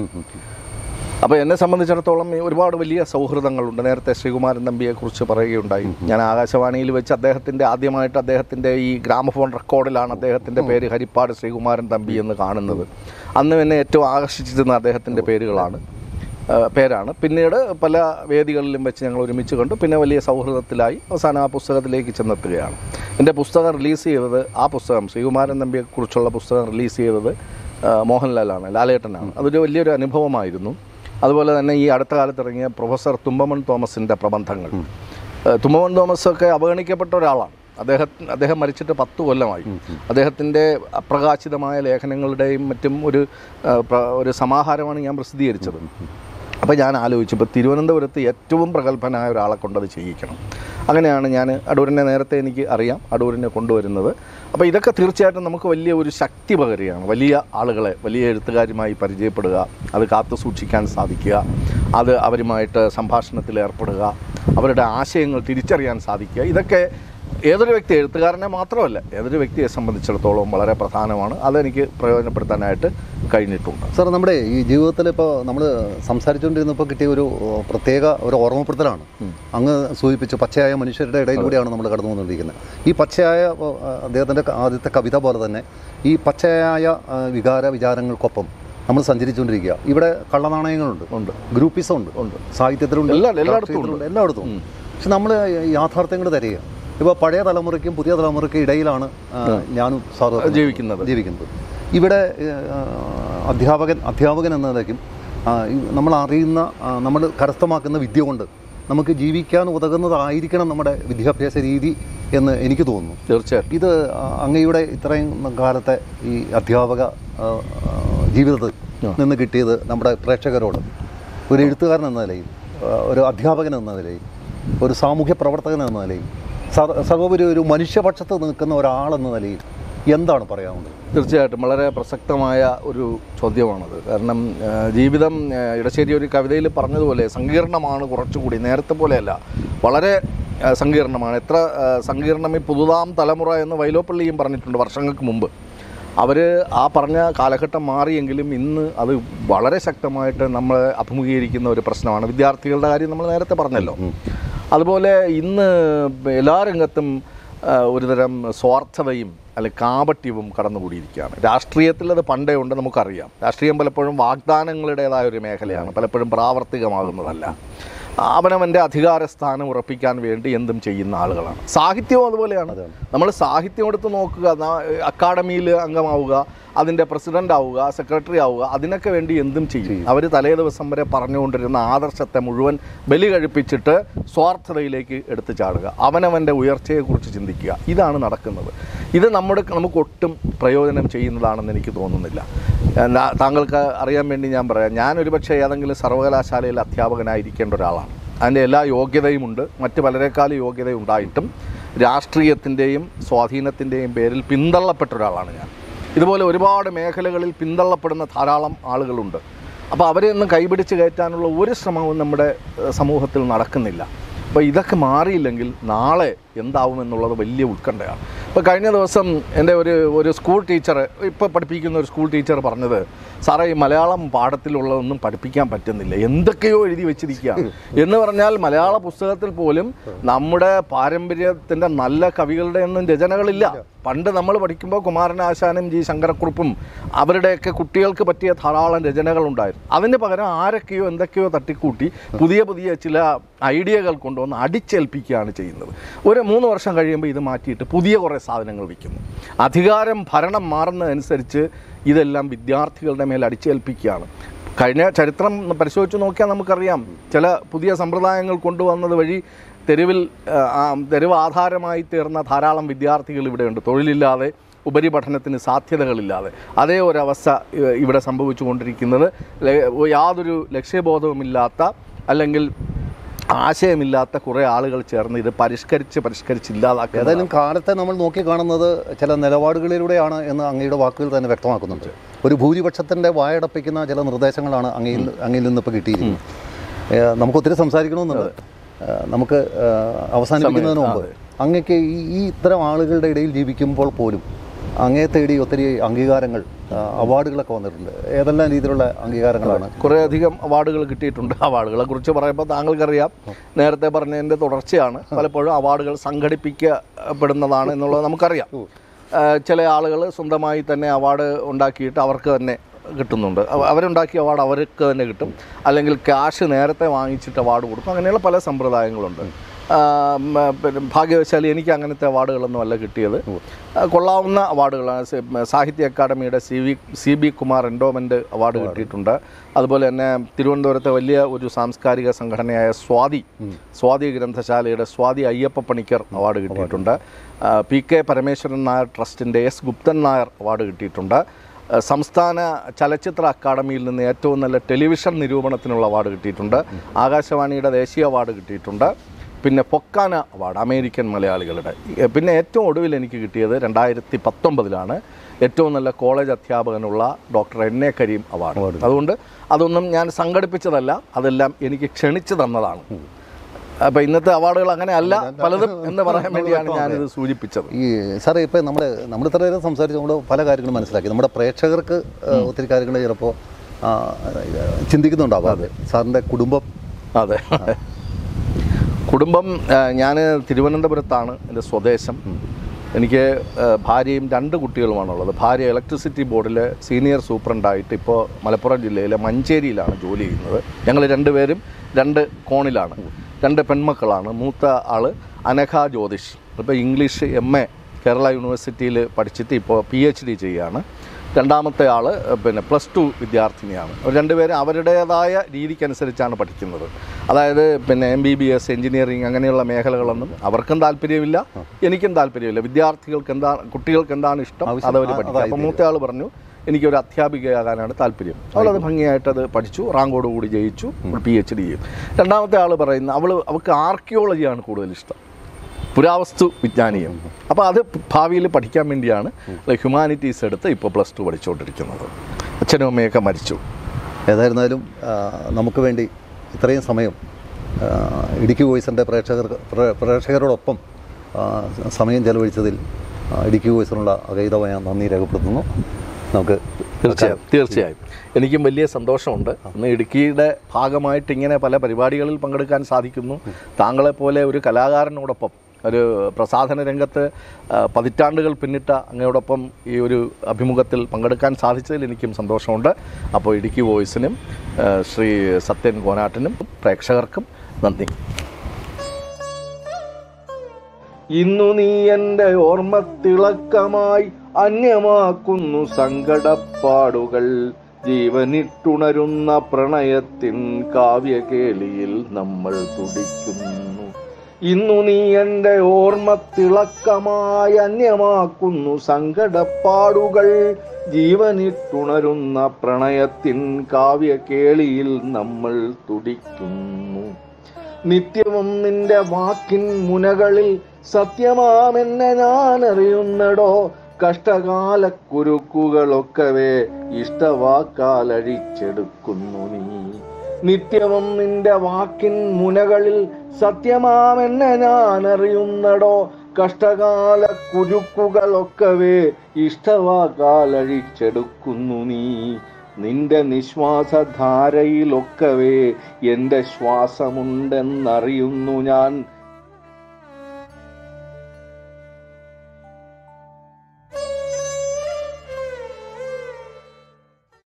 അപ്പോൾ എന്നെ സംബന്ധിച്ചിടത്തോളം ഈ ഒരുപാട് വലിയ സൗഹൃദങ്ങളുണ്ട് നേരത്തെ ശ്രീകുമാരൻ തമ്പിയെ കുറിച്ച് പറയുകയുണ്ടായി ഞാൻ ആകാശവാണിയിൽ വെച്ച് അദ്ദേഹത്തിൻ്റെ ആദ്യമായിട്ട് അദ്ദേഹത്തിൻ്റെ ഈ ഗ്രാമഫോൺ റെക്കോർഡിലാണ് അദ്ദേഹത്തിൻ്റെ പേര് ഹരിപ്പാട് ശ്രീകുമാരൻ തമ്പി എന്ന് കാണുന്നത് അന്ന് എന്നെ ഏറ്റവും ആകർഷിച്ചിരുന്ന അദ്ദേഹത്തിൻ്റെ പേരുകളാണ് ആ, പേരാണ് പിന്നീട് പല വേദികളിലും വെച്ച് ഞങ്ങൾ ഒരുമിച്ച് കണ്ടു പിന്നെ വലിയ സൗഹൃദത്തിലായി അവസാനം ആ പുസ്തകത്തിലേക്ക് ചെന്നെത്തുകയാണ് എൻ്റെ പുസ്തകം റിലീസ് ചെയ്തത് ആ പുസ്തകം ശ്രീകുമാരൻ തമ്പിയെക്കുറിച്ചുള്ള പുസ്തകം റിലീസ് ചെയ്തത് ആ, മോഹൻലാലാണ് ലാലേട്ടനാണ് അതൊരു വലിയൊരു അനുഭവമായിരുന്നു അതുപോലെ തന്നെ ഈ അടുത്ത കാലത്ത് ഇറങ്ങിയ പ്രൊഫസർ തുമ്പമൺ തോമസിൻ്റെ പ്രബന്ധങ്ങൾ ഏഹ് തുമ്പമൺ തോമസ് ഒക്കെ അവഗണിക്കപ്പെട്ട ഒരാളാണ് അദ്ദേഹം അദ്ദേഹം മരിച്ചിട്ട് പത്ത് കൊല്ലമായി അദ്ദേഹത്തിൻ്റെ അപ്രകാശിതമായ ലേഖനങ്ങളുടെയും മറ്റും ഒരു ഏഹ് പ്ര- ഒരു സമാഹാരമാണ് ഞാൻ പ്രസിദ്ധീകരിച്ചത് അപ്പോൾ ഞാൻ ആലോചിച്ചു ഇപ്പോൾ തിരുവനന്തപുരത്ത് ഏറ്റവും പ്രഗത്ഭനായ ഒരാളെ കൊണ്ടത് ചെയ്യിക്കണം അങ്ങനെയാണ് ഞാൻ അടൂരിനെ നേരത്തെ എനിക്ക് അറിയാം അടൂരിനെ കൊണ്ടുവരുന്നത് അപ്പോൾ ഇതൊക്കെ തീർച്ചയായിട്ടും നമുക്ക് വലിയ ഒരു ശക്തി പകരുകയാണ് വലിയ ആളുകളെ വലിയ എഴുത്തുകാരുമായി പരിചയപ്പെടുക അത് കാത്തു സൂക്ഷിക്കാൻ സാധിക്കുക അത് അവരുമായിട്ട് സംഭാഷണത്തിൽ ഏർപ്പെടുക അവരുടെ ആശയങ്ങൾ തിരിച്ചറിയാൻ സാധിക്കുക ഇതൊക്കെ ഏതൊരു വ്യക്തി എഴുത്തുകാരനെ മാത്രമല്ല ഏതൊരു വ്യക്തിയെ സംബന്ധിച്ചിടത്തോളം വളരെ പ്രധാനമാണ് അതെനിക്ക് പ്രയോജനപ്പെടുത്താനായിട്ട് കഴിഞ്ഞിട്ടുണ്ട് സാർ നമ്മുടെ ഈ ജീവിതത്തിൽ ഇപ്പോൾ നമ്മൾ സംസാരിച്ചുകൊണ്ടിരുന്നപ്പോൾ കിട്ടിയ ഒരു ഓ, പ്രത്യേക ഒരു ഓർമ്മപ്പെടുത്തലാണ് അങ്ങ് സൂചിപ്പിച്ചു പച്ചയായ മനുഷ്യരുടെ ഇടയിലൂടെയാണ് നമ്മൾ കടന്നു വന്നുകൊണ്ടിരിക്കുന്നത് ഈ പച്ചയായ ഓ, അദ്ദേഹത്തിൻ്റെ ആദ്യത്തെ കവിത പോലെ തന്നെ ഈ പച്ചയായ ആ, വികാര വിചാരങ്ങൾക്കൊപ്പം നമ്മൾ സഞ്ചരിച്ചുകൊണ്ടിരിക്കുക ഇവിടെ കള്ളനാണയങ്ങളുണ്ട് ഉണ്ട് ഗ്രൂപ്പിസം ഉണ്ട് ഉണ്ട് സാഹിത്യത്തിലുണ്ട് എല്ലാ- എല്ലായിടത്തും രാഷ്ട്രീയത്തിലുണ്ട് എല്ലായിടത്തും ഉണ്ട് പക്ഷെ നമ്മൾ യാഥാർത്ഥ്യങ്ങൾ തരിക ഇപ്പോൾ പഴയ തലമുറയ്ക്കും പുതിയ തലമുറയ്ക്കും ഇടയിലാണ് ആ, ഞാനും സാറും ജീവിക്കുന്നത്. ജീവിക്കുന്നത് ഇവിടെ ആ, അധ്യാപകൻ അധ്യാപകൻ എന്ന നിലയ്ക്കും ആ, ഈ നമ്മൾ അറിയുന്ന ആ, നമ്മൾ കരസ്ഥമാക്കുന്ന വിദ്യ കൊണ്ട് നമുക്ക് ജീവിക്കാൻ ഉതകുന്നതായിരിക്കണം നമ്മുടെ വിദ്യാഭ്യാസ രീതി എന്ന് എനിക്ക് തോന്നുന്നു തീർച്ചയായിട്ടും ഇത് ആ, അങ്ങയുടെ ഇത്രയും കാലത്തെ ഈ അധ്യാപക ആ, ആ, ജീവിതത്തിൽ നിന്ന് കിട്ടിയത് നമ്മുടെ പ്രേക്ഷകരോട് ഒരു എഴുത്തുകാരൻ എന്ന നിലയിൽ ആ, ഒരു അധ്യാപകൻ എന്ന നിലയിൽ ഒരു സാമൂഹ്യ പ്രവർത്തകൻ എന്ന നിലയിൽ സർ- സർവോപരി ഒരു മനുഷ്യപക്ഷത്ത് നിൽക്കുന്ന ഒരാളെന്ന നിലയിൽ എന്താണ് പറയാനുള്ളത് തീർച്ചയായിട്ടും വളരെ പ്രസക്തമായ ഒരു ചോദ്യമാണത് കാരണം ആ, ജീവിതം ആ, ഇടശ്ശേരി ഒരു കവിതയിൽ പറഞ്ഞതുപോലെ സങ്കീർണമാണ് കുറച്ചുകൂടി നേരത്തെ പോലെയല്ല വളരെ ആ, സങ്കീർണമാണ് എത്ര ആ, സങ്കീർണം ഈ പുതുതാം തലമുറ എന്ന് വൈലോപ്പള്ളിയും പറഞ്ഞിട്ടുണ്ട് വർഷങ്ങൾക്ക് മുമ്പ് അവർ ആ പറഞ്ഞ കാലഘട്ടം മാറിയെങ്കിലും ഇന്ന് അത് വളരെ ശക്തമായിട്ട് നമ്മൾ അഭിമുഖീകരിക്കുന്ന ഒരു പ്രശ്നമാണ് വിദ്യാർത്ഥികളുടെ കാര്യം നമ്മൾ നേരത്തെ പറഞ്ഞല്ലോ അതുപോലെ ഇന്ന് എല്ലാ രംഗത്തും ആ, ഒരുതരം സ്വാർത്ഥതയും അല്ലെങ്കിൽ കാപട്യവും കടന്നുകൂടിയിരിക്കുകയാണ് രാഷ്ട്രീയത്തിൽ അത് പണ്ടേ ഉണ്ട് നമുക്കറിയാം രാഷ്ട്രീയം പലപ്പോഴും വാഗ്ദാനങ്ങളുടേതായ ഒരു മേഖലയാണ് പലപ്പോഴും പ്രാവർത്തികമാകുന്നതല്ല അവനവൻ്റെ അധികാര സ്ഥാനം ഉറപ്പിക്കാൻ വേണ്ടി എന്തും ചെയ്യുന്ന ആളുകളാണ് സാഹിത്യവും അതുപോലെയാണ് നമ്മൾ സാഹിത്യം എടുത്ത് നോക്കുക ന- അക്കാഡമിയിൽ അംഗമാവുക അതിൻ്റെ പ്രസിഡൻ്റ് ആവുക സെക്രട്ടറി ആവുക അതിനൊക്കെ വേണ്ടി എന്തും ചെയ്യും അവർ തലേ ദിവസം വരെ പറഞ്ഞുകൊണ്ടിരുന്ന ആദർശത്തെ മുഴുവൻ ബലി കഴിപ്പിച്ചിട്ട് സ്വാർത്ഥതയിലേക്ക് എടുത്തു ചാടുക അവനവൻ്റെ ഉയർച്ചയെക്കുറിച്ച് ചിന്തിക്കുക ഇതാണ് നടക്കുന്നത് ഇത് നമ്മുടെ നമുക്ക് ഒട്ടും പ്രയോജനം ചെയ്യുന്നതാണെന്ന് എനിക്ക് തോന്നുന്നില്ല എന്നാ- താങ്കൾക്ക് അറിയാൻ വേണ്ടി ഞാൻ പറയാം ഞാൻ ഒരുപക്ഷെ ഏതെങ്കിലും സർവകലാശാലയിൽ അധ്യാപകനായിരിക്കേണ്ട ഒരാളാണ് അതിൻ്റെ എല്ലാ യോഗ്യതയുമുണ്ട് മറ്റ് പലരെക്കാളും യോഗ്യത ഉണ്ടായിട്ടും രാഷ്ട്രീയത്തിൻ്റെയും സ്വാധീനത്തിൻ്റെയും പേരിൽ പിന്തള്ളപ്പെട്ട ഒരാളാണ് ഞാൻ ഇതുപോലെ ഒരുപാട് മേഖലകളിൽ പിന്തള്ളപ്പെടുന്ന ധാരാളം ആളുകളുണ്ട് അപ്പോൾ അവരെ ഒന്നും കൈപിടിച്ച് കയറ്റാനുള്ള ഒരു ശ്രമവും നമ്മുടെ ഏഹ്, സമൂഹത്തിൽ നടക്കുന്നില്ല അപ്പോൾ ഇതൊക്കെ മാറിയില്ലെങ്കിൽ നാളെ എന്താവുമെന്നുള്ളത് വലിയ ഉത്കണ്ഠയാണ് ഇപ്പോൾ കഴിഞ്ഞ ദിവസം എൻ്റെ ഒരു ഒരു സ്കൂൾ ടീച്ചർ ഇപ്പോൾ പഠിപ്പിക്കുന്ന ഒരു സ്കൂൾ ടീച്ചർ പറഞ്ഞത് സാറേ ഈ മലയാളം പാഠത്തിലുള്ളതൊന്നും പഠിപ്പിക്കാൻ പറ്റുന്നില്ല എന്തൊക്കെയോ എഴുതി വെച്ചിരിക്കുകയാണ് എന്ന് പറഞ്ഞാൽ മലയാള പുസ്തകത്തിൽ പോലും നമ്മുടെ പാരമ്പര്യത്തിൻ്റെ നല്ല കവികളുടെ ഒന്നും രചനകളില്ല പണ്ട് നമ്മൾ പഠിക്കുമ്പോൾ കുമാരനാശാനും ജി ശങ്കരക്കുറുപ്പും അവരുടെയൊക്കെ കുട്ടികൾക്ക് പറ്റിയ ധാരാളം രചനകളുണ്ടായിരുന്നു അതിന് പകരം ആരൊക്കെയോ എന്തൊക്കെയോ തട്ടിക്കൂട്ടി പുതിയ പുതിയ ചില ഐഡിയകൾ കൊണ്ടുവന്ന് അടിച്ചേൽപ്പിക്കുകയാണ് ചെയ്യുന്നത് ഒരു മൂന്ന് വർഷം കഴിയുമ്പോൾ ഇത് മാറ്റിയിട്ട് പുതിയ കുറേ സാധനങ്ങൾ വിൽക്കുന്നു അധികാരം ഭരണം മാറുന്നതനുസരിച്ച് ഇതെല്ലാം വിദ്യാർത്ഥികളുടെ മേൽ അടിച്ചേൽപ്പിക്കുകയാണ് കഴിഞ്ഞ ചരിത്രം പരിശോധിച്ച് നോക്കിയാൽ നമുക്കറിയാം ചില പുതിയ സമ്പ്രദായങ്ങൾ കൊണ്ടുവന്നത് വഴി തെരുവിൽ ആ, ആ, തെരുവ് ആധാരമായി തീർന്ന ധാരാളം വിദ്യാർത്ഥികൾ ഇവിടെയുണ്ട് തൊഴിലില്ലാതെ ഉപരിപഠനത്തിന് സാധ്യതകളില്ലാതെ അതേ ഒരവസ്ഥ ഇ- ഇവിടെ സംഭവിച്ചുകൊണ്ടിരിക്കുന്നത് ലെ- യാതൊരു ലക്ഷ്യബോധവുമില്ലാത്ത അല്ലെങ്കിൽ ആശയമില്ലാത്ത കുറേ ആളുകൾ ചേർന്ന് ഇത് പരിഷ്കരിച്ച് പരിഷ്കരിച്ച് ഇല്ലാതാക്കുക ഏതായാലും കാലത്തെ നമ്മൾ നോക്കി കാണുന്നത് ചില നിലപാടുകളിലൂടെയാണ് എന്ന് അങ്ങയുടെ വാക്കുകൾ തന്നെ വ്യക്തമാക്കുന്നുണ്ട് ഒരു ഭൂരിപക്ഷത്തിൻ്റെ വായടപ്പിക്കുന്ന ചില നിർദ്ദേശങ്ങളാണ് അങ്ങയിൽ അങ്ങയിൽ നിന്ന് ഇപ്പോൾ കിട്ടിയിരിക്കുന്നത് ഏഹ് നമുക്ക് ഒത്തിരി സംസാരിക്കണമെന്നുണ്ട് ഏഹ് നമുക്ക് ഏഹ് അവസാനിപ്പിക്കുന്നതിന് മുമ്പ് അങ്ങക്ക് ഈ ഈ ഇത്തരം ആളുകളുടെ ഇടയിൽ ജീവിക്കുമ്പോൾ പോലും അങ്ങേ തേടി ഒത്തിരി അംഗീകാരങ്ങൾ ആ, അവാർഡുകളൊക്കെ വന്നിട്ടുണ്ട് ഏതെല്ലാം രീതിയിലുള്ള അംഗീകാരങ്ങളാണ് കുറേ അധികം അവാർഡുകൾ കിട്ടിയിട്ടുണ്ട് അവാർഡുകളെ കുറിച്ച് പറയുമ്പോൾ താങ്കൾക്കറിയാം നേരത്തെ പറഞ്ഞതിൻ്റെ തുടർച്ചയാണ് പലപ്പോഴും അവാർഡുകൾ സംഘടിപ്പിക്കപ്പെടുന്നതാണ് എന്നുള്ളത് നമുക്കറിയാം ആ, ചില ആളുകൾ സ്വന്തമായി തന്നെ അവാർഡ് ഉണ്ടാക്കിയിട്ട് അവർക്ക് തന്നെ കിട്ടുന്നുണ്ട് അവ- അവരുണ്ടാക്കിയ അവാർഡ് അവർക്ക് തന്നെ കിട്ടും അല്ലെങ്കിൽ ക്യാഷ് നേരത്തെ വാങ്ങിച്ചിട്ട് അവാർഡ് കൊടുക്കും അങ്ങനെയുള്ള പല സമ്പ്രദായങ്ങളുണ്ട് ആ, മ, പിന്നെ ഭാഗ്യവശാൽ എനിക്ക് അങ്ങനത്തെ അവാർഡുകളൊന്നും അല്ല കിട്ടിയത് ആ, കൊള്ളാവുന്ന അവാർഡുകളാണ് സെ- മ, സാഹിത്യ അക്കാദമിയുടെ C V C B Kumar endowment award കിട്ടിയിട്ടുണ്ട് അതുപോലെ തന്നെ തിരുവനന്തപുരത്തെ വലിയ ഒരു സാംസ്കാരിക സംഘടനയായ സ്വാതി സ്വാതി ഗ്രന്ഥശാലയുടെ സ്വാതി അയ്യപ്പ പണിക്കർ അവാർഡ് കിട്ടിയിട്ടുണ്ട് ആ, പി കെ പരമേശ്വരൻ നായർ ട്രസ്റ്റിൻ്റെ എസ് ഗുപ്തൻ നായർ അവാർഡ് കിട്ടിയിട്ടുണ്ട് ആ, സംസ്ഥാന ചലച്ചിത്ര അക്കാദമിയിൽ നിന്ന് ഏറ്റവും നല്ല ടെലിവിഷൻ നിരൂപണത്തിനുള്ള അവാർഡ് കിട്ടിയിട്ടുണ്ട് ആകാശവാണിയുടെ ദേശീയ അവാർഡ് കിട്ടിയിട്ടുണ്ട് പിന്നെ പൊക്കാന അവാർഡ് അമേരിക്കൻ മലയാളികളുടെ ഏ, പിന്നെ ഏറ്റവും ഒടുവിൽ എനിക്ക് കിട്ടിയത് രണ്ടായിരത്തി പത്തൊമ്പതിലാണ് ഏറ്റവും നല്ല കോളേജ് അധ്യാപകനുള്ള doctor N A Kareem award അതുകൊണ്ട് അതൊന്നും ഞാൻ സംഘടിപ്പിച്ചതല്ല അതെല്ലാം എനിക്ക് ക്ഷണിച്ചു തന്നതാണ് അപ്പോൾ ഇന്നത്തെ അവാർഡുകൾ അങ്ങനെ അല്ല പലതും എന്ന് പറയാൻ വേണ്ടിയാണ് ഞാനിത് സൂചിപ്പിച്ചത് ഈ സാറേ ഇപ്പം നമ്മൾ നമ്മൾ ഇത്ര നേരം സംസാരിച്ച് നമ്മൾ പല കാര്യങ്ങളും മനസ്സിലാക്കി നമ്മുടെ പ്രേക്ഷകർക്ക് ഏഹ്, ഒത്തിരി കാര്യങ്ങൾ ചിലപ്പോൾ ആ, ചിന്തിക്കുന്നുണ്ടാവും അത് സാറിൻ്റെ കുടുംബം അതെ കുടുംബം ഞാൻ തിരുവനന്തപുരത്താണ് എൻ്റെ സ്വദേശം എനിക്ക് ആ, ഭാര്യയും രണ്ട് കുട്ടികളുമാണുള്ളത് ഭാര്യ ഇലക്ട്രിസിറ്റി ബോർഡിലെ സീനിയർ സൂപ്രണ്ടായിട്ട് ഇപ്പോൾ മലപ്പുറം ജില്ലയിലെ മഞ്ചേരിയിലാണ് ജോലി ചെയ്യുന്നത് ഞങ്ങൾ രണ്ടുപേരും രണ്ട് കോണിലാണ് രണ്ട് പെൺമക്കളാണ് മൂത്ത ആൾ അനഘ ജ്യോതിഷ് ഇപ്പോൾ ഇംഗ്ലീഷ് എം എ കേരള യൂണിവേഴ്സിറ്റിയിൽ പഠിച്ചിട്ട് ഇപ്പോൾ പി എച്ച് ഡി ചെയ്യുകയാണ് രണ്ടാമത്തെ ആൾ പിന്നെ പ്ലസ് ടു വിദ്യാർത്ഥിനിയാണ് അവർ രണ്ടുപേരും അവരുടേതായ രീതിക്കനുസരിച്ചാണ് പഠിക്കുന്നത് അതായത് പിന്നെ M B B S engineering അങ്ങനെയുള്ള മേഖലകളൊന്നും അവർക്കും താല്പര്യമില്ല എനിക്കും താല്പര്യമില്ല വിദ്യാർത്ഥികൾക്ക് എന്താണ് കുട്ടികൾക്ക് എന്താണ് ഇഷ്ടം ആവശ്യം അതവർ ആ- പഠിക്കും അപ്പോൾ മൂത്ത ആൾ പറഞ്ഞു എനിക്കൊരു അധ്യാപികയാകാനാണ് താല്പര്യം അവളത് ഭംഗിയായിട്ട് അത് പഠിച്ചു റാങ്കോട് കൂടി ജയിച്ചു പി എച്ച് ഡി ചെയ്യും രണ്ടാമത്തെ ആൾ പറയുന്ന അവൾ അവൾക്ക് ആർക്കിയോളജിയാണ് കൂടുതൽ ഇഷ്ടം പുരാവസ്തു വിജ്ഞാനീയം അപ്പോൾ അത് ഭാവിയിൽ പഠിക്കാൻ വേണ്ടിയാണ് ഹ്യൂമാനിറ്റീസ് എടുത്ത് ഇപ്പോൾ പ്ലസ് ടു പഠിച്ചുകൊണ്ടിരിക്കുന്നത് അച്ഛനും അമ്മയൊക്കെ മരിച്ചു ഏതായിരുന്നാലും ആ, നമുക്ക് വേണ്ടി ഇത്രയും സമയം ആ, ഇടുക്കി വോയിസിൻ്റെ പ്രേക്ഷകർ പ്രേ- പ്രേക്ഷകരോടൊപ്പം ആ, സമയം ചെലവഴിച്ചതിൽ ആ, ഇടുക്കി വോയിസിനുള്ള അഗൈതമായ നന്ദി രേഖപ്പെടുത്തുന്നു നമുക്ക് തീർച്ചയായും തീർച്ചയായും എനിക്കും വലിയ സന്തോഷമുണ്ട് ഇന്ന് ഇടുക്കിയുടെ ഭാഗമായിട്ട് ഇങ്ങനെ പല പരിപാടികളിൽ പങ്കെടുക്കാൻ സാധിക്കുന്നു താങ്കളെപ്പോലെ ഒരു കലാകാരനോടൊപ്പം ഒരു പ്രസാധന രംഗത്ത് ആ, പതിറ്റാണ്ടുകൾ പിന്നിട്ട അങ്ങയോടൊപ്പം ഈ ഒരു അഭിമുഖത്തിൽ പങ്കെടുക്കാൻ സാധിച്ചതിൽ എനിക്കും സന്തോഷമുണ്ട് അപ്പോൾ ഇടുക്കി വോയിസിനും ആ, ശ്രീ സത്യൻ കോനാട്ടിനും പ്രേക്ഷകർക്കും നന്ദി ഇന്നു നീ എൻ്റെ ഓർമ്മത്തിളക്കമായി അന്യമാക്കുന്നു സങ്കടപ്പാടുകൾ ജീവനിട്ടുണരുന്ന പ്രണയത്തിൻ കാവ്യകേളിയിൽ നമ്മൾ തുടിക്കുന്നു ഇന്നു നീ എൻ്റെ ഓർമ്മ തിളക്കമായി അന്യമാക്കുന്നു സങ്കടപ്പാടുകൾ ജീവനിട്ടുണരുന്ന പ്രണയത്തിൻ കാവ്യകേളിയിൽ നമ്മൾ തുടിക്കുന്നു നിത്യവും നിന്റെ വാക്കിൻ മുനകളിൽ സത്യമാമെന്നെ ഞാൻ അറിയുന്നടോ കഷ്ടകാല കുരുക്കുകളൊക്കവേ ഇഷ്ടവാക്കാലഴിച്ചെടുക്കുന്നു നീ നിത്യവും നിന്റെ വാക്കിൻ മുനകളിൽ സത്യമാമെന്നെ ഞാൻ അറിയുന്നടോ കഷ്ടകാല കുരുക്കുകളൊക്കവേ ഇഷ്ടവാക്കാലഴിച്ചെടുക്കുന്നു നീ നിന്റെ നിശ്വാസധാരയിലൊക്കവേ എൻ്റെ ശ്വാസമുണ്ടെന്നറിയുന്നു ഞാൻ